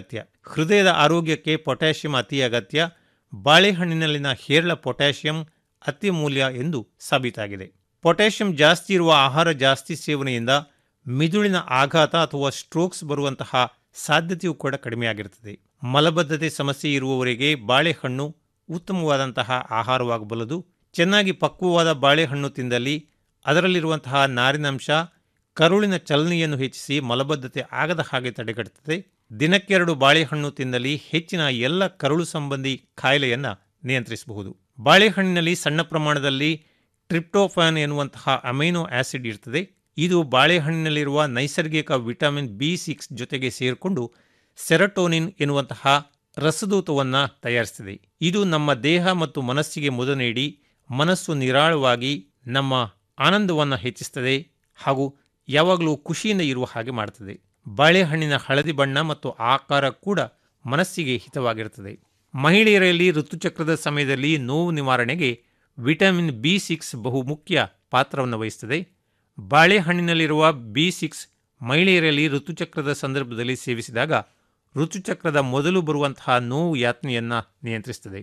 ಹೃದಯದ ಆರೋಗ್ಯಕ್ಕೆ ಪೊಟ್ಯಾಷಿಯಂ ಅತಿ ಅಗತ್ಯ ಬಾಳೆಹಣ್ಣಿನಲ್ಲಿನ ಹೇರಳ ಪೊಟ್ಯಾಷಿಯಂ ಅತ್ಯಮೂಲ್ಯ ಎಂದು ಸಾಬೀತಾಗಿದೆ ಪೊಟ್ಯಾಷಿಯಂ ಜಾಸ್ತಿ ಇರುವ ಆಹಾರ ಜಾಸ್ತಿ ಸೇವನೆಯಿಂದ ಮಿದುಳಿನ ಆಘಾತ ಅಥವಾ ಸ್ಟ್ರೋಕ್ಸ್ ಬರುವಂತಹ ಸಾಧ್ಯತೆಯೂ ಕೂಡ ಕಡಿಮೆಯಾಗಿರುತ್ತದೆ ಮಲಬದ್ಧತೆ ಸಮಸ್ಯೆ ಇರುವವರಿಗೆ ಬಾಳೆಹಣ್ಣು ಉತ್ತಮವಾದಂತಹ ಆಹಾರವಾಗಬಲ್ಲದು ಚೆನ್ನಾಗಿ ಪಕ್ವವಾದ ಬಾಳೆಹಣ್ಣು ತಿಂದಲ್ಲಿ ಅದರಲ್ಲಿರುವಂತಹ ನಾರಿನಂಶ ಕರುಳಿನ ಚಲನೆಯನ್ನು ಹೆಚ್ಚಿಸಿ ಮಲಬದ್ಧತೆ ಆಗದ ಹಾಗೆ ತಡೆಗಟ್ಟುತ್ತದೆ ದಿನಕ್ಕೆರಡು ಬಾಳೆಹಣ್ಣು ತಿಂದಲ್ಲಿ ಹೆಚ್ಚಿನ ಎಲ್ಲ ಕರುಳು ಸಂಬಂಧಿ ಕಾಯಿಲೆಯನ್ನು ನಿಯಂತ್ರಿಸಬಹುದು ಬಾಳೆಹಣ್ಣಿನಲ್ಲಿ ಸಣ್ಣ ಪ್ರಮಾಣದಲ್ಲಿ ಟ್ರಿಪ್ಟೋಫಾನ್ ಎನ್ನುವಂತಹ ಅಮೈನೋ ಆಸಿಡ್ ಇರ್ತದೆ ಇದು ಬಾಳೆಹಣ್ಣಿನಲ್ಲಿರುವ ನೈಸರ್ಗಿಕ ವಿಟಮಿನ್ ಬಿ ಸಿಕ್ಸ್ ಜೊತೆಗೆ ಸೇರಿಕೊಂಡು ಸೆರಟೋನಿನ್ ಎನ್ನುವಂತಹ ರಸದೂತವನ್ನು ತಯಾರಿಸುತ್ತದೆ ಇದು ನಮ್ಮ ದೇಹ ಮತ್ತು ಮನಸ್ಸಿಗೆ ಮುದ ನೀಡಿ ಮನಸ್ಸು ನಿರಾಳವಾಗಿ ನಮ್ಮ ಆನಂದವನ್ನು ಹೆಚ್ಚಿಸುತ್ತದೆ ಹಾಗೂ ಯಾವಾಗಲೂ ಖುಷಿಯಿಂದ ಇರುವ ಹಾಗೆ ಮಾಡುತ್ತದೆ ಬಾಳೆಹಣ್ಣಿನ ಹಳದಿ ಬಣ್ಣ ಮತ್ತು ಆಕಾರ ಕೂಡ ಮನಸ್ಸಿಗೆ ಹಿತವಾಗಿರುತ್ತದೆ ಮಹಿಳೆಯರಲ್ಲಿ ಋತುಚಕ್ರದ ಸಮಯದಲ್ಲಿ ನೋವು ನಿವಾರಣೆಗೆ ವಿಟಮಿನ್ ಬಿ ಸಿಕ್ಸ್ ಬಹು ಮುಖ್ಯ ಪಾತ್ರವನ್ನು ವಹಿಸುತ್ತದೆ ಬಾಳೆಹಣ್ಣಿನಲ್ಲಿರುವ ಬಿ ಸಿಕ್ಸ್ ಮಹಿಳೆಯರಲ್ಲಿ ಋತುಚಕ್ರದ ಸಂದರ್ಭದಲ್ಲಿ ಸೇವಿಸಿದಾಗ ಋತುಚಕ್ರದ ಮೊದಲು ಬರುವಂತಹ ನೋವು ಯಾತನೆಯನ್ನು ನಿಯಂತ್ರಿಸುತ್ತದೆ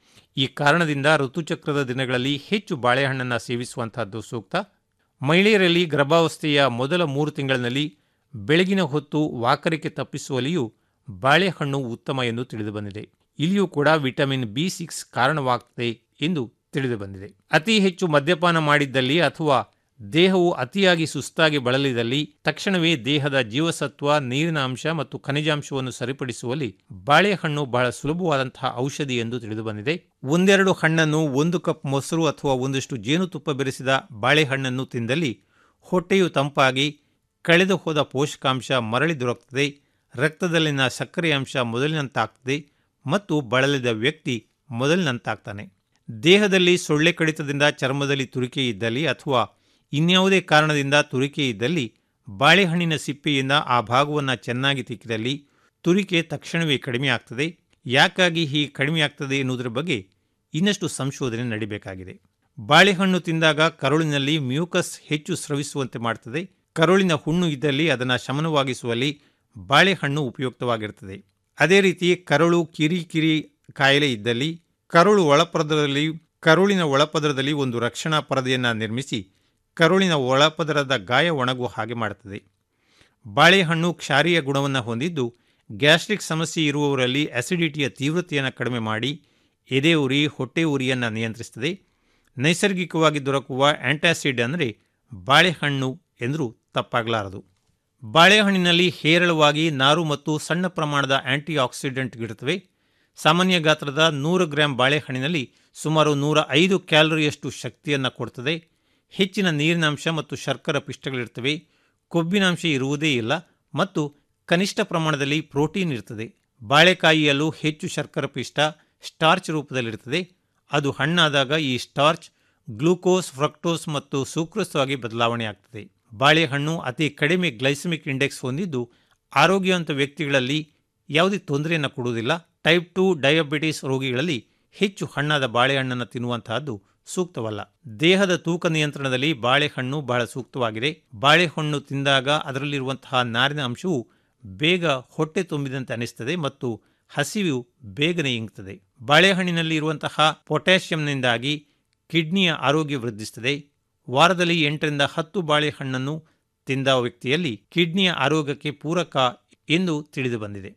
ಈ ಕಾರಣದಿಂದ ಋತುಚಕ್ರದ ದಿನಗಳಲ್ಲಿ ಹೆಚ್ಚು ಬಾಳೆಹಣ್ಣನ್ನು ಸೇವಿಸುವಂತಹದ್ದು ಸೂಕ್ತ ಮಹಿಳೆಯರಲ್ಲಿ ಗರ್ಭಾವಸ್ಥೆಯ ಮೊದಲ ಮೂರು ತಿಂಗಳಿನಲ್ಲಿ ಬೆಳಗಿನ ಹೊತ್ತು ವಾಕರಿಕೆ ತಪ್ಪಿಸುವಲ್ಲಿಯೂ ಬಾಳೆಹಣ್ಣು ಉತ್ತಮ ಎಂದು ತಿಳಿದುಬಂದಿದೆ ಇಲ್ಲಿಯೂ ಕೂಡ ವಿಟಮಿನ್ ಬಿ ಸಿಕ್ಸ್ ಕಾರಣವಾಗ್ತದೆ ಎಂದು ತಿಳಿದುಬಂದಿದೆ ಅತಿ ಹೆಚ್ಚು ಮದ್ಯಪಾನ ಮಾಡಿದ್ದಲ್ಲಿ ಅಥವಾ ದೇಹವು ಅತಿಯಾಗಿ ಸುಸ್ತಾಗಿ ಬಳಲಿದಲ್ಲಿ ತಕ್ಷಣವೇ ದೇಹದ ಜೀವಸತ್ವ ನೀರಿನ ಅಂಶ ಮತ್ತು ಖನಿಜಾಂಶವನ್ನು ಸರಿಪಡಿಸುವಲ್ಲಿ ಬಾಳೆಹಣ್ಣು ಬಹಳ ಸುಲಭವಾದಂತಹ ಔಷಧಿ ಎಂದು ತಿಳಿದುಬಂದಿದೆ ಒಂದೆರಡು ಹಣ್ಣನ್ನು ಒಂದು ಕಪ್ ಮೊಸರು ಅಥವಾ ಒಂದಷ್ಟು ಜೇನುತುಪ್ಪ ಬೆರೆಸಿದ ಬಾಳೆಹಣ್ಣನ್ನು ತಿಂದಲ್ಲಿ ಹೊಟ್ಟೆಯು ತಂಪಾಗಿ ಕಳೆದು ಹೋದ ಪೋಷಕಾಂಶ ಮರಳಿ ದೊರಕುತ್ತದೆ ರಕ್ತದಲ್ಲಿನ ಸಕ್ಕರೆ ಅಂಶ ಮೊದಲಿನಂತಾಗ್ತದೆ ಮತ್ತು ಬಳಲಿದ ವ್ಯಕ್ತಿ ಮೊದಲಿನಂತಾಗ್ತಾನೆ ದೇಹದಲ್ಲಿ ಸೊಳ್ಳೆ ಕಡಿತದಿಂದ ಚರ್ಮದಲ್ಲಿ ತುರಿಕೆ ಇದ್ದಲ್ಲಿ ಅಥವಾ ಇನ್ಯಾವುದೇ ಕಾರಣದಿಂದ ತುರಿಕೆ ಇದ್ದಲ್ಲಿ ಬಾಳೆಹಣ್ಣಿನ ಸಿಪ್ಪೆಯಿಂದ ಆ ಭಾಗವನ್ನು ಚೆನ್ನಾಗಿ ತಿಕ್ಕಿದಲ್ಲಿ ತುರಿಕೆ ತಕ್ಷಣವೇ ಕಡಿಮೆ ಆಗ್ತದೆ ಯಾಕಾಗಿ ಹೀಗೆ ಕಡಿಮೆ ಆಗ್ತದೆ ಎನ್ನುವುದರ ಬಗ್ಗೆ ಇನ್ನಷ್ಟು ಸಂಶೋಧನೆ ನಡಿಬೇಕಾಗಿದೆ ಬಾಳೆಹಣ್ಣು ತಿಂದಾಗ ಕರುಳಿನಲ್ಲಿ ಮ್ಯೂಕಸ್ ಹೆಚ್ಚು ಸ್ರವಿಸುವಂತೆ ಮಾಡ್ತದೆ ಕರುಳಿನ ಹುಣ್ಣು ಇದ್ದಲ್ಲಿ ಅದನ್ನು ಶಮನವಾಗಿಸುವಲ್ಲಿ ಬಾಳೆಹಣ್ಣು ಉಪಯುಕ್ತವಾಗಿರುತ್ತದೆ ಅದೇ ರೀತಿ ಕರುಳು ಕಿರಿಕಿರಿ ಕಾಯಿಲೆ ಇದ್ದಲ್ಲಿ ಕರುಳು ಒಳಪದರದಲ್ಲಿ ಕರುಳಿನ ಒಳಪದರದಲ್ಲಿ ಒಂದು ರಕ್ಷಣಾ ಪರದೆಯನ್ನು ನಿರ್ಮಿಸಿ ಕರುಳಿನ ಒಳಪದರದ ಗಾಯ ಒಣಗುವ ಹಾಗೆ ಮಾಡುತ್ತದೆ ಬಾಳೆಹಣ್ಣು ಕ್ಷಾರೀಯ ಗುಣವನ್ನು ಹೊಂದಿದ್ದು ಗ್ಯಾಸ್ಟ್ರಿಕ್ ಸಮಸ್ಯೆ ಇರುವವರಲ್ಲಿ ಅಸಿಡಿಟಿಯ ತೀವ್ರತೆಯನ್ನು ಕಡಿಮೆ ಮಾಡಿ ಎದೆ ಉರಿ ಹೊಟ್ಟೆ ಉರಿಯನ್ನು ನಿಯಂತ್ರಿಸುತ್ತದೆ ನೈಸರ್ಗಿಕವಾಗಿ ದೊರಕುವ ಆಂಟಾಸಿಡ್ ಅಂದರೆ ಬಾಳೆಹಣ್ಣು ಎಂದರೂ ತಪ್ಪಾಗಲಾರದು ಬಾಳೆಹಣ್ಣಿನಲ್ಲಿ ಹೇರಳವಾಗಿ ನಾರು ಮತ್ತು ಸಣ್ಣ ಪ್ರಮಾಣದ ಆಂಟಿ ಆಕ್ಸಿಡೆಂಟ್ಗಳಿರುತ್ತವೆ ಸಾಮಾನ್ಯ ಗಾತ್ರದ ನೂರು ಗ್ರಾಂ ಬಾಳೆಹಣ್ಣಿನಲ್ಲಿ ಸುಮಾರು ನೂರ ಐದು ಕ್ಯಾಲರಿಯಷ್ಟು ಶಕ್ತಿಯನ್ನು ಕೊಡ್ತದೆ ಹೆಚ್ಚಿನ ನೀರಿನಾಂಶ ಮತ್ತು ಶರ್ಕರ ಪಿಷ್ಟಗಳಿರ್ತವೆ ಕೊಬ್ಬಿನಾಂಶ ಇರುವುದೇ ಇಲ್ಲ ಮತ್ತು ಕನಿಷ್ಠ ಪ್ರಮಾಣದಲ್ಲಿ ಪ್ರೋಟೀನ್ ಇರ್ತದೆ ಬಾಳೆಕಾಯಿಯಲ್ಲೂ ಹೆಚ್ಚು ಶರ್ಕರ ಪಿಷ್ಟ ಸ್ಟಾರ್ಚ್ ರೂಪದಲ್ಲಿರ್ತದೆ ಅದು ಹಣ್ಣಾದಾಗ ಈ ಸ್ಟಾರ್ಚ್ ಗ್ಲೂಕೋಸ್ ಫ್ರಕ್ಟೋಸ್ ಮತ್ತು ಸೂಕ್ರೋಸ್ ಆಗಿ ಬದಲಾವಣೆ ಆಗ್ತದೆ ಬಾಳೆಹಣ್ಣು ಅತಿ ಕಡಿಮೆ ಗ್ಲೈಸಮಿಕ್ ಇಂಡೆಕ್ಸ್ ಹೊಂದಿದ್ದು ಆರೋಗ್ಯವಂತ ವ್ಯಕ್ತಿಗಳಲ್ಲಿ ಯಾವುದೇ ತೊಂದರೆಯನ್ನು ಕೊಡುವುದಿಲ್ಲ ಟೈಪ್ ಟು ಡಯಾಬಿಟಿಸ್ ರೋಗಿಗಳಲ್ಲಿ ಹೆಚ್ಚು ಹಣ್ಣಾದ ಬಾಳೆಹಣ್ಣನ್ನು ತಿನ್ನುವಂತಹದ್ದು ಸೂಕ್ತವಲ್ಲ ದೇಹದ ತೂಕ ನಿಯಂತ್ರಣದಲ್ಲಿ ಬಾಳೆಹಣ್ಣು ಬಹಳ ಸೂಕ್ತವಾಗಿದೆ ಬಾಳೆಹಣ್ಣು ತಿಂದಾಗ ಅದರಲ್ಲಿರುವಂತಹ ನಾರಿನ ಅಂಶವು ಬೇಗ ಹೊಟ್ಟೆ ತುಂಬಿದಂತೆ ಅನಿಸ್ತದೆ ಮತ್ತು ಹಸಿವು ಬೇಗನೆ ಇಂಗ್ತದೆ ಬಾಳೆಹಣ್ಣಿನಲ್ಲಿ ಇರುವಂತಹ ಪೊಟ್ಯಾಷಿಯಂನಿಂದಾಗಿ ಕಿಡ್ನಿಯ ಆರೋಗ್ಯ ವೃದ್ಧಿಸುತ್ತದೆ ವಾರದಲ್ಲಿ ಎಂಟರಿಂದ ಹತ್ತು ಬಾಳೆಹಣ್ಣನ್ನು ತಿಂದ ವ್ಯಕ್ತಿಯಲ್ಲಿ ಕಿಡ್ನಿಯ ಆರೋಗ್ಯಕ್ಕೆ ಪೂರಕ ಎಂದು ತಿಳಿದು ಬಂದಿದೆ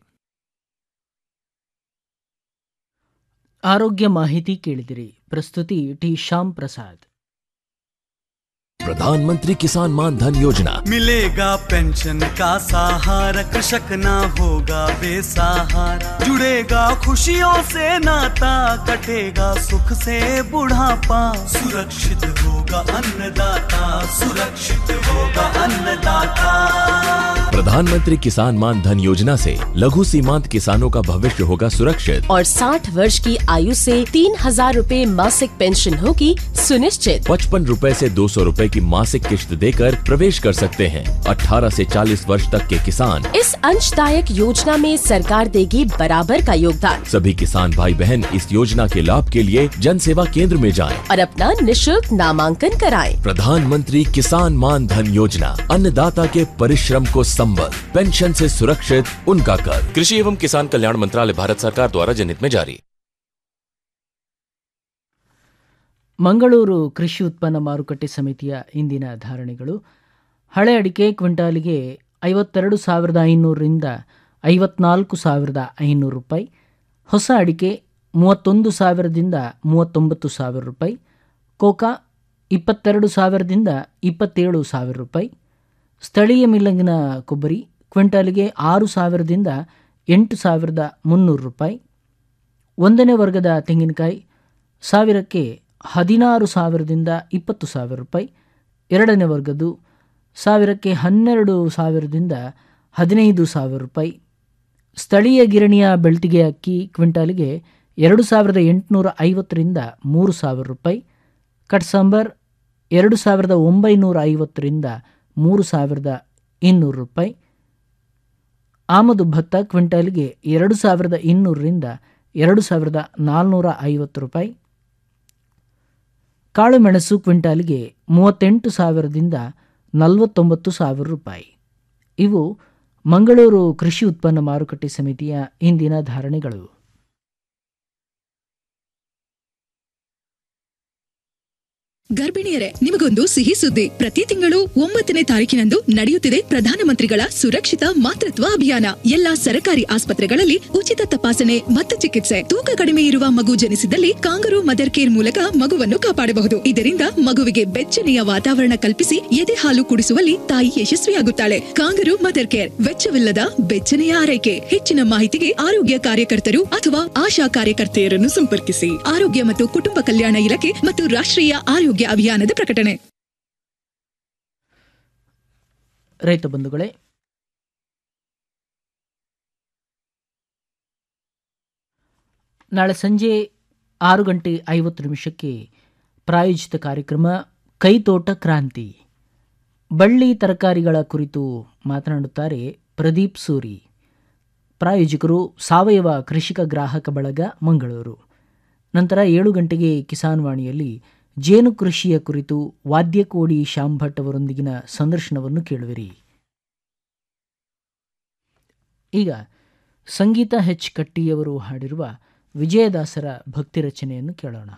ಆರೋಗ್ಯ ಮಾಹಿತಿ ಕೇಳಿದಿರಿ ಪ್ರಸ್ತುತಿ ಟಿ ಶ್ಯಾಮ್ ಪ್ರಸಾದ್ प्रधानमंत्री किसान मान धन योजना मिलेगा पेंशन का सहारा कृषक ना होगा बेसहारा जुड़ेगा खुशियों से नाता कटेगा सुख से बुढ़ापा सुरक्षित होगा अन्नदाता सुरक्षित होगा अन्नदाता प्रधानमंत्री किसान मान धन योजना से लघु सीमांत किसानों का भविष्य होगा सुरक्षित और 60 वर्ष की आयु से तीन हजार रूपए मासिक पेंशन होगी सुनिश्चित पचपन रूपए से दो सौ रूपए की मासिक किश्त देकर प्रवेश कर सकते हैं 18 से 40 वर्ष तक के किसान इस अंशदायक योजना में सरकार देगी बराबर का योगदान सभी किसान भाई बहन इस योजना के लाभ के लिए जन सेवा केंद्र में जाएं। और अपना निशुल्क नामांकन कराएं। प्रधानमंत्री किसान मान धन योजना अन्नदाता के परिश्रम को संबल पेंशन से सुरक्षित उनका कर कृषि एवं किसान कल्याण मंत्रालय भारत सरकार द्वारा जनहित में जारी ಮಂಗಳೂರು ಕೃಷಿ ಉತ್ಪನ್ನ ಮಾರುಕಟ್ಟೆ ಸಮಿತಿಯ ಇಂದಿನ ಧಾರಣೆಗಳು ಹಳೆ ಅಡಿಕೆ ಕ್ವಿಂಟಾಲಿಗೆ ಐವತ್ತೆರಡು ಸಾವಿರದ ಐನೂರರಿಂದ ಐವತ್ನಾಲ್ಕು ಸಾವಿರದ ಐನೂರು ರೂಪಾಯಿ ಹೊಸ ಅಡಿಕೆ ಮೂವತ್ತೊಂದು ಸಾವಿರದಿಂದ ಮೂವತ್ತೊಂಬತ್ತು ಸಾವಿರ ರೂಪಾಯಿ ಕೋಕಾ ಇಪ್ಪತ್ತೆರಡು ಸಾವಿರದಿಂದ ಇಪ್ಪತ್ತೇಳು ಸಾವಿರ ರೂಪಾಯಿ ಸ್ಥಳೀಯ ಮಿಲ್ಲಂಗಿನ ಕೊಬ್ಬರಿ ಕ್ವಿಂಟಾಲಿಗೆ ಆರು ಸಾವಿರದಿಂದ ಎಂಟು ಸಾವಿರದ ಮುನ್ನೂರು ರೂಪಾಯಿ ಒಂದನೇ ವರ್ಗದ ತೆಂಗಿನಕಾಯಿ ಸಾವಿರಕ್ಕೆ ಹದಿನಾರು ಸಾವಿರದಿಂದ ಇಪ್ಪತ್ತು ಸಾವಿರ ರೂಪಾಯಿ ಎರಡನೇ ವರ್ಗದ್ದು ಸಾವಿರಕ್ಕೆ ಹನ್ನೆರಡು ಸಾವಿರದಿಂದ ಹದಿನೈದು ಸಾವಿರ ರೂಪಾಯಿ ಸ್ಥಳೀಯ ಗಿರಣಿಯ ಬೆಳ್ತಿಗೆ ಅಕ್ಕಿ ಕ್ವಿಂಟಾಲಿಗೆ ಎರಡು ಸಾವಿರದ ಎಂಟುನೂರ ಐವತ್ತರಿಂದ ಮೂರು ಸಾವಿರ ರೂಪಾಯಿ ಕಟ್ಸಾಂಬರ್ ಎರಡು ಸಾವಿರದ ಒಂಬೈನೂರ ಐವತ್ತರಿಂದ ಮೂರು ಸಾವಿರದ ಇನ್ನೂರು ರೂಪಾಯಿ ಆಮದು ಭತ್ತ ಕ್ವಿಂಟಾಲಿಗೆ ಎರಡು ಸಾವಿರದ ಇನ್ನೂರರಿಂದ ಎರಡು ಸಾವಿರದ ನಾಲ್ನೂರ ಐವತ್ತು ರೂಪಾಯಿ ಕಾಳುಮೆಣಸು ಕ್ವಿಂಟಾಲಿಗೆ ಮೂವತ್ತೆಂಟು ಸಾವಿರದಿಂದ ನಲವತ್ತೊಂಬತ್ತು ಸಾವಿರ ರೂಪಾಯಿ ಇವು ಮಂಗಳೂರು ಕೃಷಿ ಉತ್ಪನ್ನ ಮಾರುಕಟ್ಟೆ ಸಮಿತಿಯ ಇಂದಿನ ಧಾರಣೆಗಳು ಗರ್ಭಿಣಿಯರೇ ನಿಮಗೊಂದು ಸಿಹಿ ಸುದ್ದಿ ಪ್ರತಿ ತಿಂಗಳು ಒಂಬತ್ತನೇ ತಾರೀಕಿನಂದು ನಡೆಯುತ್ತಿದೆ ಪ್ರಧಾನಮಂತ್ರಿಗಳ ಸುರಕ್ಷಿತ ಮಾತೃತ್ವ ಅಭಿಯಾನ ಎಲ್ಲಾ ಸರ್ಕಾರಿ ಆಸ್ಪತ್ರೆಗಳಲ್ಲಿ ಉಚಿತ ತಪಾಸಣೆ ಮತ್ತು ಚಿಕಿತ್ಸೆ ತೂಕ ಕಡಿಮೆ ಇರುವ ಮಗು ಜನಿಸಿದಲ್ಲಿ ಕಾಂಗರು ಮದರ್ ಕೇರ್ ಮೂಲಕ ಮಗುವನ್ನು ಕಾಪಾಡಬಹುದು ಇದರಿಂದ ಮಗುವಿಗೆ ಬೆಚ್ಚನೆಯ ವಾತಾವರಣ ಕಲ್ಪಿಸಿ ಎದೆ ಹಾಲು ಕುಡಿಸುವಲ್ಲಿ ತಾಯಿ ಯಶಸ್ವಿಯಾಗುತ್ತಾಳೆ ಕಾಂಗರು ಮದರ್ ಕೇರ್ ವೆಚ್ಚವಿಲ್ಲದ ಬೆಚ್ಚನೆಯ ಆರೈಕೆ ಹೆಚ್ಚಿನ ಮಾಹಿತಿಗೆ ಆರೋಗ್ಯ ಕಾರ್ಯಕರ್ತರು ಅಥವಾ ಆಶಾ ಕಾರ್ಯಕರ್ತೆಯರನ್ನು ಸಂಪರ್ಕಿಸಿ ಆರೋಗ್ಯ ಮತ್ತು ಕುಟುಂಬ ಕಲ್ಯಾಣ ಇಲಾಖೆ ಮತ್ತು ರಾಷ್ಟ್ರೀಯ ಆರೋಗ್ಯ ಅಭಿಯಾನದ ಪ್ರಕಟಣೆ ರೈತ ಬಂಧುಗಳೇ ನಾಳೆ ಸಂಜೆ ಆರು ಗಂಟೆ ಐವತ್ತು ನಿಮಿಷಕ್ಕೆ ಪ್ರಾಯೋಜಿತ ಕಾರ್ಯಕ್ರಮ ಕೈತೋಟ ಕ್ರಾಂತಿ ಬಳ್ಳಿ ತರಕಾರಿಗಳ ಕುರಿತು ಮಾತನಾಡುತ್ತಾರೆ ಪ್ರದೀಪ್ ಸೂರಿ ಪ್ರಾಯೋಜಕರು ಸಾವಯವ ಕೃಷಿಕ ಗ್ರಾಹಕ ಬಳಗ ಮಂಗಳೂರು ನಂತರ ಏಳು ಗಂಟೆಗೆ ಕಿಸಾನ್ ವಾಣಿಯಲ್ಲಿ ಜೇನು ಕೃಷಿಯ ಕುರಿತು ವಾದ್ಯಕೋಡಿ ಶ್ಯಾಮ್ ಭಟ್ ಅವರೊಂದಿಗಿನ ಸಂದರ್ಶನವನ್ನು ಕೇಳುವಿರಿ ಈಗ ಸಂಗೀತ ಹೆಚ್ ಕಟ್ಟಿಯವರು ಹಾಡಿರುವ ವಿಜಯದಾಸರ ಭಕ್ತಿ ರಚನೆಯನ್ನು ಕೇಳೋಣ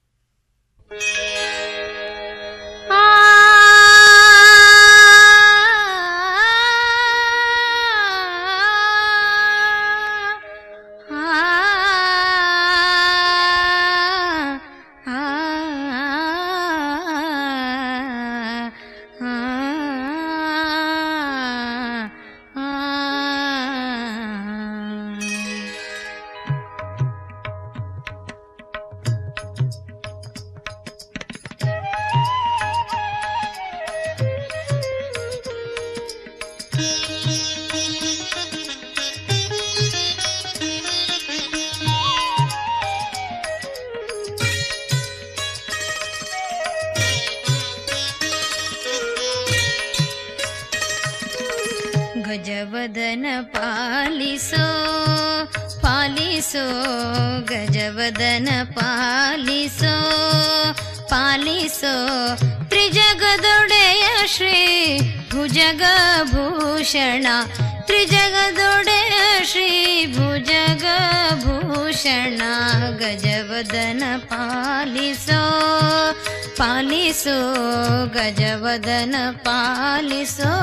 ಗಜವದನ ಪಾಲಿಸೋ ಪಾಲಿಸೋ ಗಜವದನ ಪಾಲಿಸೋ ಪಾಲಿಸೋ ತ್ರಿಜಗದೊಡೆಯ ಶ್ರೀ ಭುಜಗಭೂಷಣ ತ್ರಿಜಗದೊಡೆಯ ಶ್ರೀ ಭುಜಗಭೂಷಣ ಗಜವದನ ಪಾಲಿಸೋ ಪಾಲಿಸೋ ಗಜವದನ ಪಾಲಿಸೋ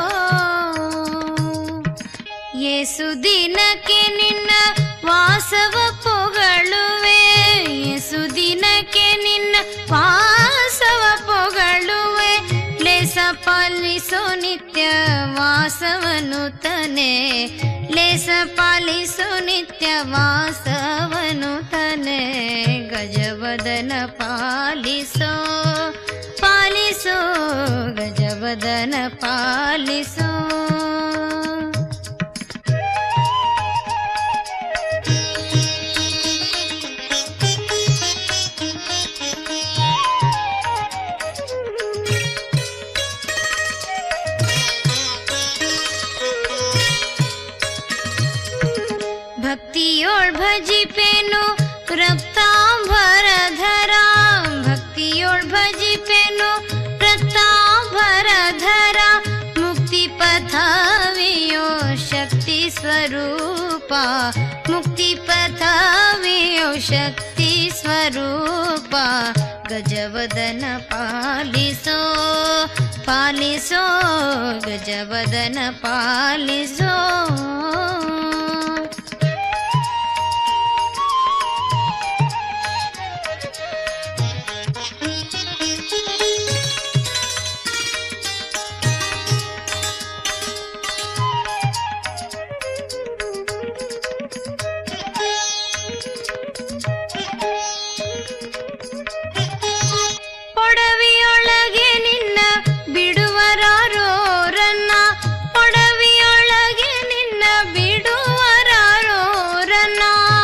ಏಸು ದಿನಕ್ಕೆ ನಿನ್ನ ವಾಸವ ಪೊಗಳುವೆ ಏಸು ದಿನಕ್ಕೆ ನಿನ್ನ ವಾಸವ ಪೊಗಳುವೆ ಲೇಸ ಪಾಲಿಸೋ ನಿತ್ಯ ವಾಸವನು ತನೆ ಲೇಸ ಪಾಲಿಸೋ ನಿತ್ಯ ವಾಸವನು ತನೆ ಗಜವದನ ಪಾಲಿಸೋ ಪಾಲಿಸೋ ಗಜವದನ ಪಾಲಿಸೋ ಭಕ್ತಿಯೋಳ್ ಭಜಿಪೆನು ರಕ್ತಾಂಬರಧರ ಭಕ್ತಿಯೋಳ್ ಭಜಿಪೆನು ರಕ್ತಾಂಬರಧರ ಮುಕ್ತಿ ಪಥವಿಯೋ ಶಕ್ತಿ ಸ್ವರೂಪ ಮುಕ್ತಿ ಪಥವಿಯೋ ಶಕ್ತಿ ಸ್ವರೂಪ ಗಜವದನ ಪಾಲಿಸೋ ಪಾಲಿಸೋ ಗಜವದನ ಪಾಲಿಸೋ ಪೊಡವಿಯೊಳಗೆ ನಿನ್ನ ಬಿಡುವರಾರೋರನ್ನ ಪೊಡವಿಯೊಳಗೆ ನಿನ್ನ ಬಿಡುವರಾರೋರನ್ನ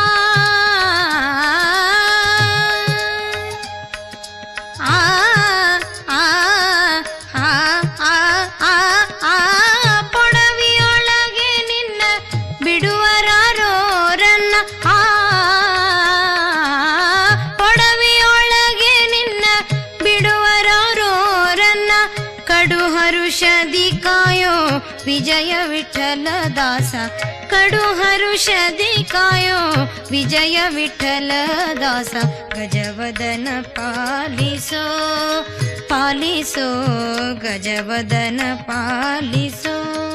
ಆ ಆ ಆ ಆ ಆ ಆ ಪೊಡವಿಯೊಳಗೆ ನಿನ್ನ ಬಿಡುವರಾರೋರನ್ನ ಆ ಪೊಡವಿಯೊಳಗೆ ನಿನ್ನ ಬಿಡುವರಾರೋರನ್ನ ಕಡು ಹರುಷದಿ ಕಾಯೋ ವಿಜಯ ವಿಠಲ ದಾಸ ಕಡು ಹರುಷದಿ ಕಾಯೋ ವಿಜಯ ವಿಠಲ ದಾಸ ಗಜವದನ ಪಾಲಿಸೋ ಪಾಲಿಸೋ ಗಜವದನ ಪಾಲಿಸೋ